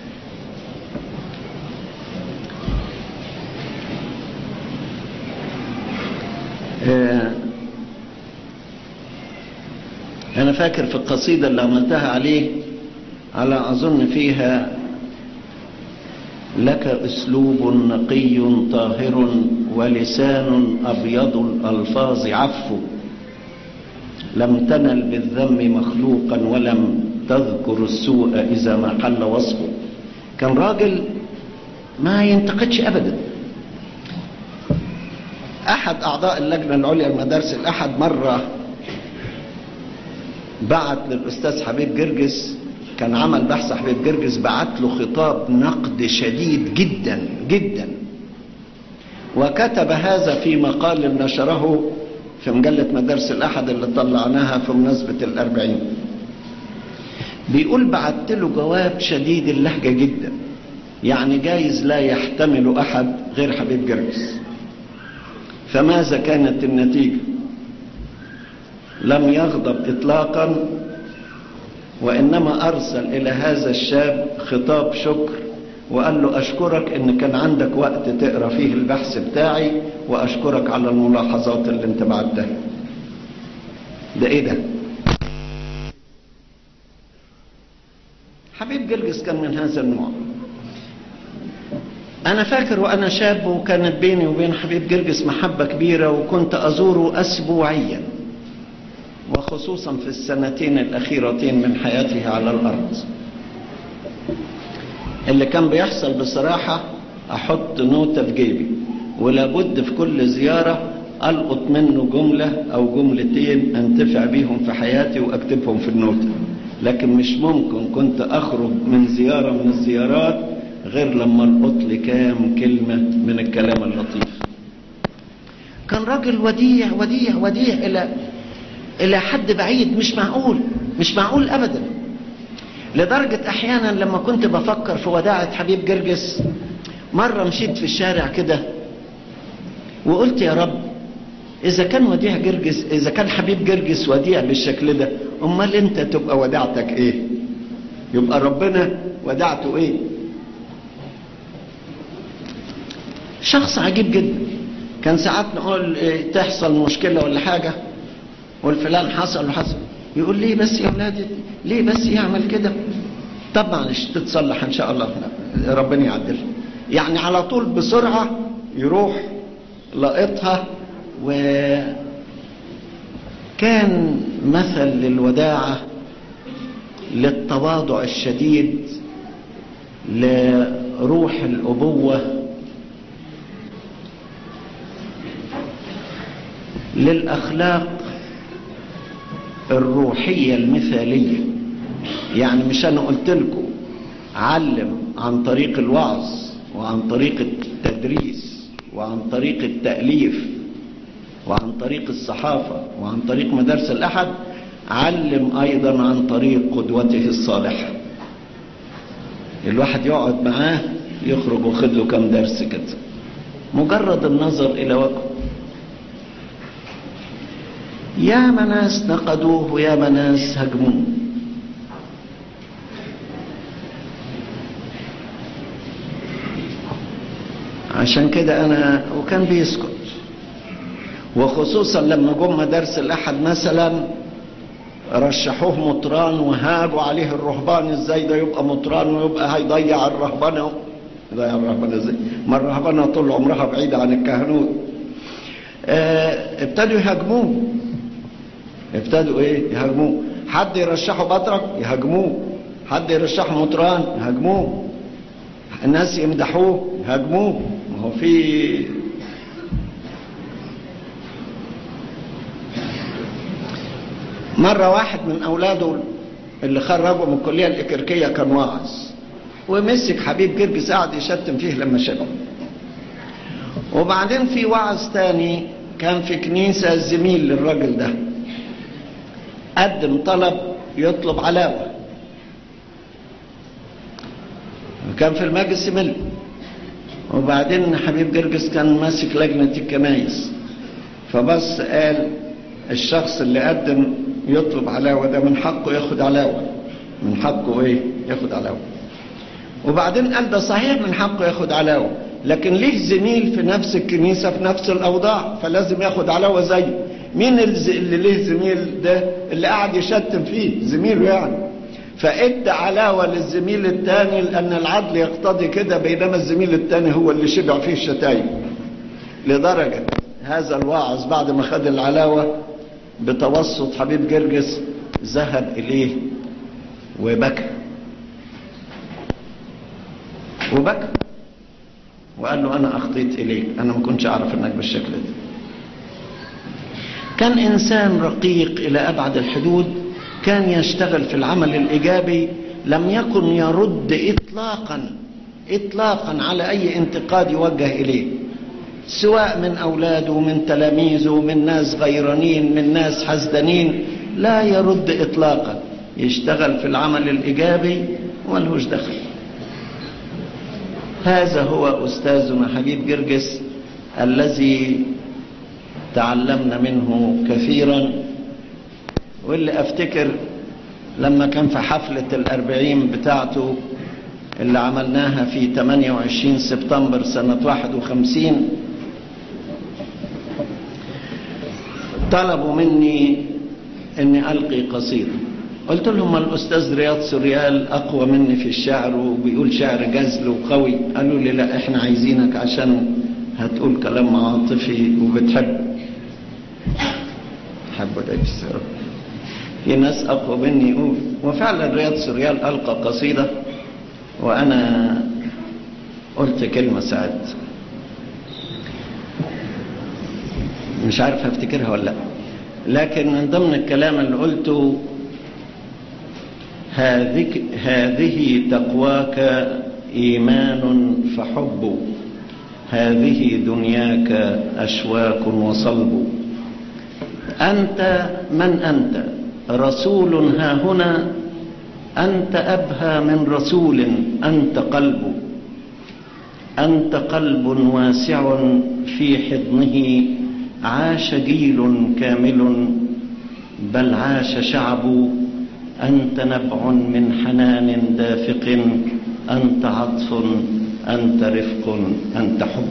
آه أنا فاكر في القصيدة اللي عملتها عليه على أظن فيها لك أسلوب نقي طاهر ولسان أبيض الألفاظ عفو لم تنل بالذم مخلوقا ولم تذكر السوء إذا ما قل وصفه كان راجل ما ينتقدش أبدا أحد أعضاء اللجنة العليا المدارس الأحد مرة بعت للأستاذ حبيب جرجس كان عمل بحث حبيب جرجس بعت له خطاب نقد شديد جدا جدا وكتب هذا في مقال نشره في مجلة مدارس الأحد اللي طلعناها في مناسبة الأربعين بيقول بعت له جواب شديد اللهجة جدا يعني جايز لا يحتمل أحد غير حبيب جرجس فماذا كانت النتيجة لم يغضب إطلاقا وإنما أرسل إلى هذا الشاب خطاب شكر وقال له أشكرك إن كان عندك وقت تقرأ فيه البحث بتاعي وأشكرك على الملاحظات اللي انت بعتها ده إيه ده حبيب جرجس كان من هذا النوع أنا فاكر وأنا شاب وكانت بيني وبين حبيب جرجس محبة كبيرة وكنت أزوره أسبوعيا وخصوصا في السنتين الأخيرتين من حياته على الأرض اللي كان بيحصل بصراحة أحط نوتة في جيبي ولابد في كل زيارة ألقط منه جملة أو جملتين أنتفع بيهم في حياتي وأكتبهم في النوتة لكن مش ممكن كنت أخرج من زيارة من الزيارات غير لما ألقط لي كام كلمة من الكلام اللطيف كان راجل وديع وديع وديع إلى إلى حد بعيد مش معقول مش معقول أبدا لدرجة أحيانا لما كنت بفكر في وداعة حبيب جرجس مرة مشيت في الشارع كده وقلت يا رب إذا كان وديع جرجس إذا كان حبيب جرجس وديع بالشكل ده أمال أنت تبقى وداعتك إيه؟ يبقى ربنا وداعته إيه؟ شخص عجيب جدا كان ساعات نقول إيه تحصل مشكلة ولا حاجة والفلان حصل وحصل يقول ليه بس يا ولادي ليه بس يعمل كده طب معلش تتصلح ان شاء الله ربنا يعدل يعني على طول بسرعة يروح لقطها وكان مثل للوداعة للتواضع الشديد لروح الأبوة للأخلاق الروحية المثالية يعني مش أنا قلت لكم علم عن طريق الوعظ وعن طريق التدريس وعن طريق التأليف وعن طريق الصحافة وعن طريق مدارس الأحد علم أيضا عن طريق قدوته الصالحة الواحد يقعد معاه يخرج وخد له كم درس كده مجرد النظر إلى وجهه يا ناس نقدوه ويا ناس هجموه عشان كده أنا وكان بيسكت وخصوصا لما جم مدارس الأحد مثلا رشحوه مطران وهاجوا عليه الرهبان ازاي ده يبقى مطران ويبقى هيضيع الرهبنه يضيع الرهبنه ازاي؟ ما الرهبنه طول عمرها بعيده عن الكهنوت. اه ابتدوا يهاجموه. ابتدوا ايه؟ يهاجموه. حد يرشحه بطرك يهاجموه. حد يرشحه مطران يهاجموه. الناس يمدحوه يهاجموه. ما هو في مرة واحد من أولاده اللي خرجوا من الكلية الإكركية كان واعظ ومسك حبيب جرجس قعد يشتم فيه لما شبه وبعدين في وعظ تاني كان في كنيسة زميل للراجل ده قدم طلب يطلب علاوة وكان في المجلس ملك وبعدين حبيب جرجس كان ماسك لجنة الكنايس فبص قال الشخص اللي قدم يطلب علاوة ده من حقه ياخد علاوة من حقه ايه ياخد علاوة وبعدين قال ده صحيح من حقه ياخد علاوة لكن ليه زميل في نفس الكنيسة في نفس الأوضاع فلازم ياخد علاوة زيه مين اللي ليه زميل ده اللي قاعد يشتم فيه زميله يعني فادى علاوة للزميل الثاني لأن العدل يقتضي كده بينما الزميل الثاني هو اللي شبع فيه الشتايم لدرجة هذا الواعظ بعد ما خد العلاوة بتوسط حبيب جرجس ذهب إليه وبكى وبكى وقال له أنا أخطيت إليك أنا ما كنتش أعرف أنك بالشكل ده كان إنسان رقيق إلى أبعد الحدود كان يشتغل في العمل الإيجابي لم يكن يرد إطلاقا إطلاقا على أي انتقاد يوجه إليه سواء من أولاده من تلاميذه من ناس غيرانين من ناس حسدانين لا يرد إطلاقا يشتغل في العمل الإيجابي وملهوش دخل هذا هو أستاذنا حبيب جرجس الذي تعلمنا منه كثيرا واللي أفتكر لما كان في حفلة الأربعين بتاعته اللي عملناها في 28 سبتمبر سنة 51 طلبوا مني اني القي قصيده قلت لهم الأستاذ رياض سوريال أقوى مني في الشعر وبيقول شعر جزل وقوي قالوا لي لا إحنا عايزينك عشان هتقول كلام عاطفي وبتحب حبوا ده يفسروا في ناس أقوى مني يقول وفعلا رياض سوريال ألقى قصيدة وأنا قلت كلمة ساعات مش عارف هفتكرها ولا لا لكن من ضمن الكلام اللي قلته هذه هذه تقواك إيمان فحب هذه دنياك أشواك وصلب أنت من أنت رسول ها هنا أنت أبهى من رسول أنت قلب أنت قلب واسع في حضنه عاش جيل كامل بل عاش شعب أنت نبع من حنان دافق أنت عطف أنت رفق أنت حب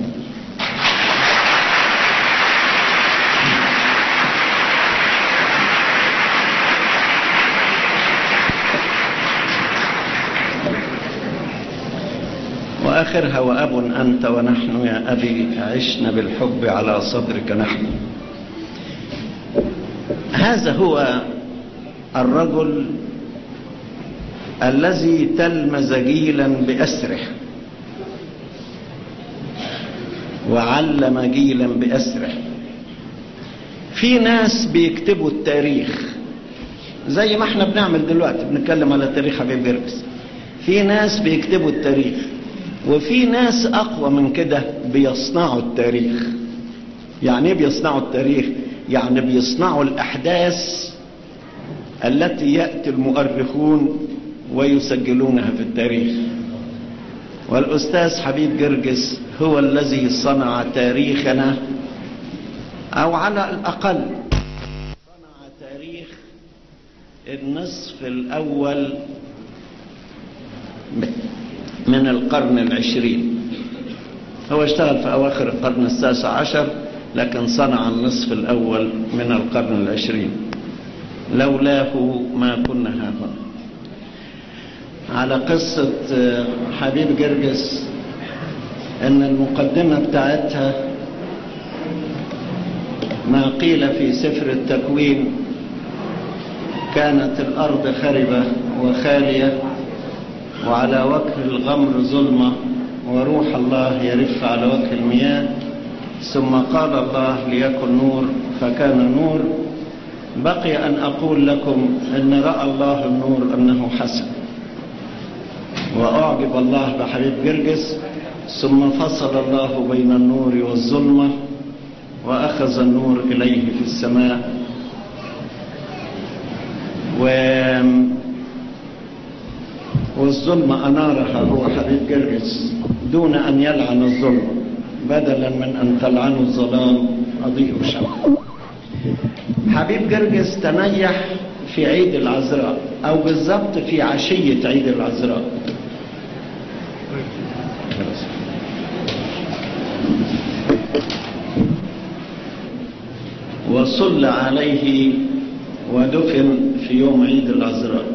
وآخرها وأب أنت ونحن يا أبي عشنا بالحب على صدرك نحن هذا هو الرجل الذي تلمز جيلا بأسره وعلم جيلا بأسره في ناس بيكتبوا التاريخ زي ما احنا بنعمل دلوقتي بنتكلم على تاريخ حبيب جرجس في ناس بيكتبوا التاريخ وفي ناس اقوى من كده بيصنعوا التاريخ يعني ايه بيصنعوا التاريخ يعني بيصنعوا الاحداث التي ياتي المؤرخون ويسجلونها في التاريخ والاستاذ حبيب جرجس هو الذي صنع تاريخنا او على الاقل صنع تاريخ النصف الاول من القرن العشرين هو اشتغل في أواخر القرن التاسع عشر لكن صنع النصف الأول من القرن العشرين لولاه ما كنا ها هنا على قصة حبيب جرجس ان المقدمة بتاعتها ما قيل في سفر التكوين كانت الأرض خربة وخالية وعلى وجه الغمر ظلمة وروح الله يرف على وجه المياه ثم قال الله ليكن نور فكان نور بقي أن أقول لكم أن رأى الله النور أنه حسن وأعجب الله بحبيب جرجس ثم فصل الله بين النور والظلمة وأخذ النور إليه في السماء و والظلم أنارها هو حبيب جرجس دون أن يلعن الظلم بدلا من أن تلعنوا الظلام أضيء شمع حبيب جرجس تنيح في عيد العذراء أو بالضبط في عشية عيد العذراء وصلى عليه ودفن في يوم عيد العذراء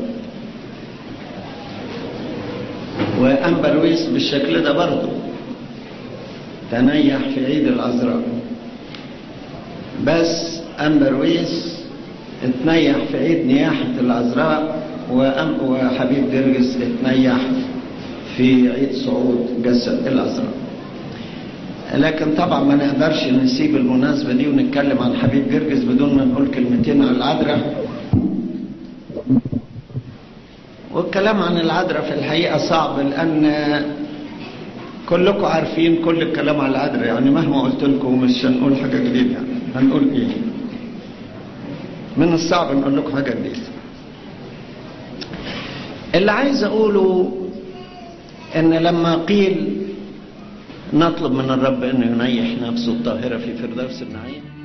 وأنبرويس بالشكل ده برضه تنيح في عيد العذراء بس أنبرويس اتنيح في عيد نياحة العذراء وحبيب جرجس اتنيح في عيد صعود جسد العذراء لكن طبعا ما نقدرش نسيب المناسبة دي ونتكلم عن حبيب جرجس بدون ما نقول كلمتين عن العذراء والكلام عن العذراء في الحقيقة صعب لأن كلكم عارفين كل الكلام عن العذراء يعني مهما قلت لكم مش هنقول حاجة جديدة يعني هنقول إيه من الصعب نقول لكم حاجة جديدة اللي عايز أقوله إن لما قيل نطلب من الرب أنه ينيح نفسه الطاهرة في فردوس النعيم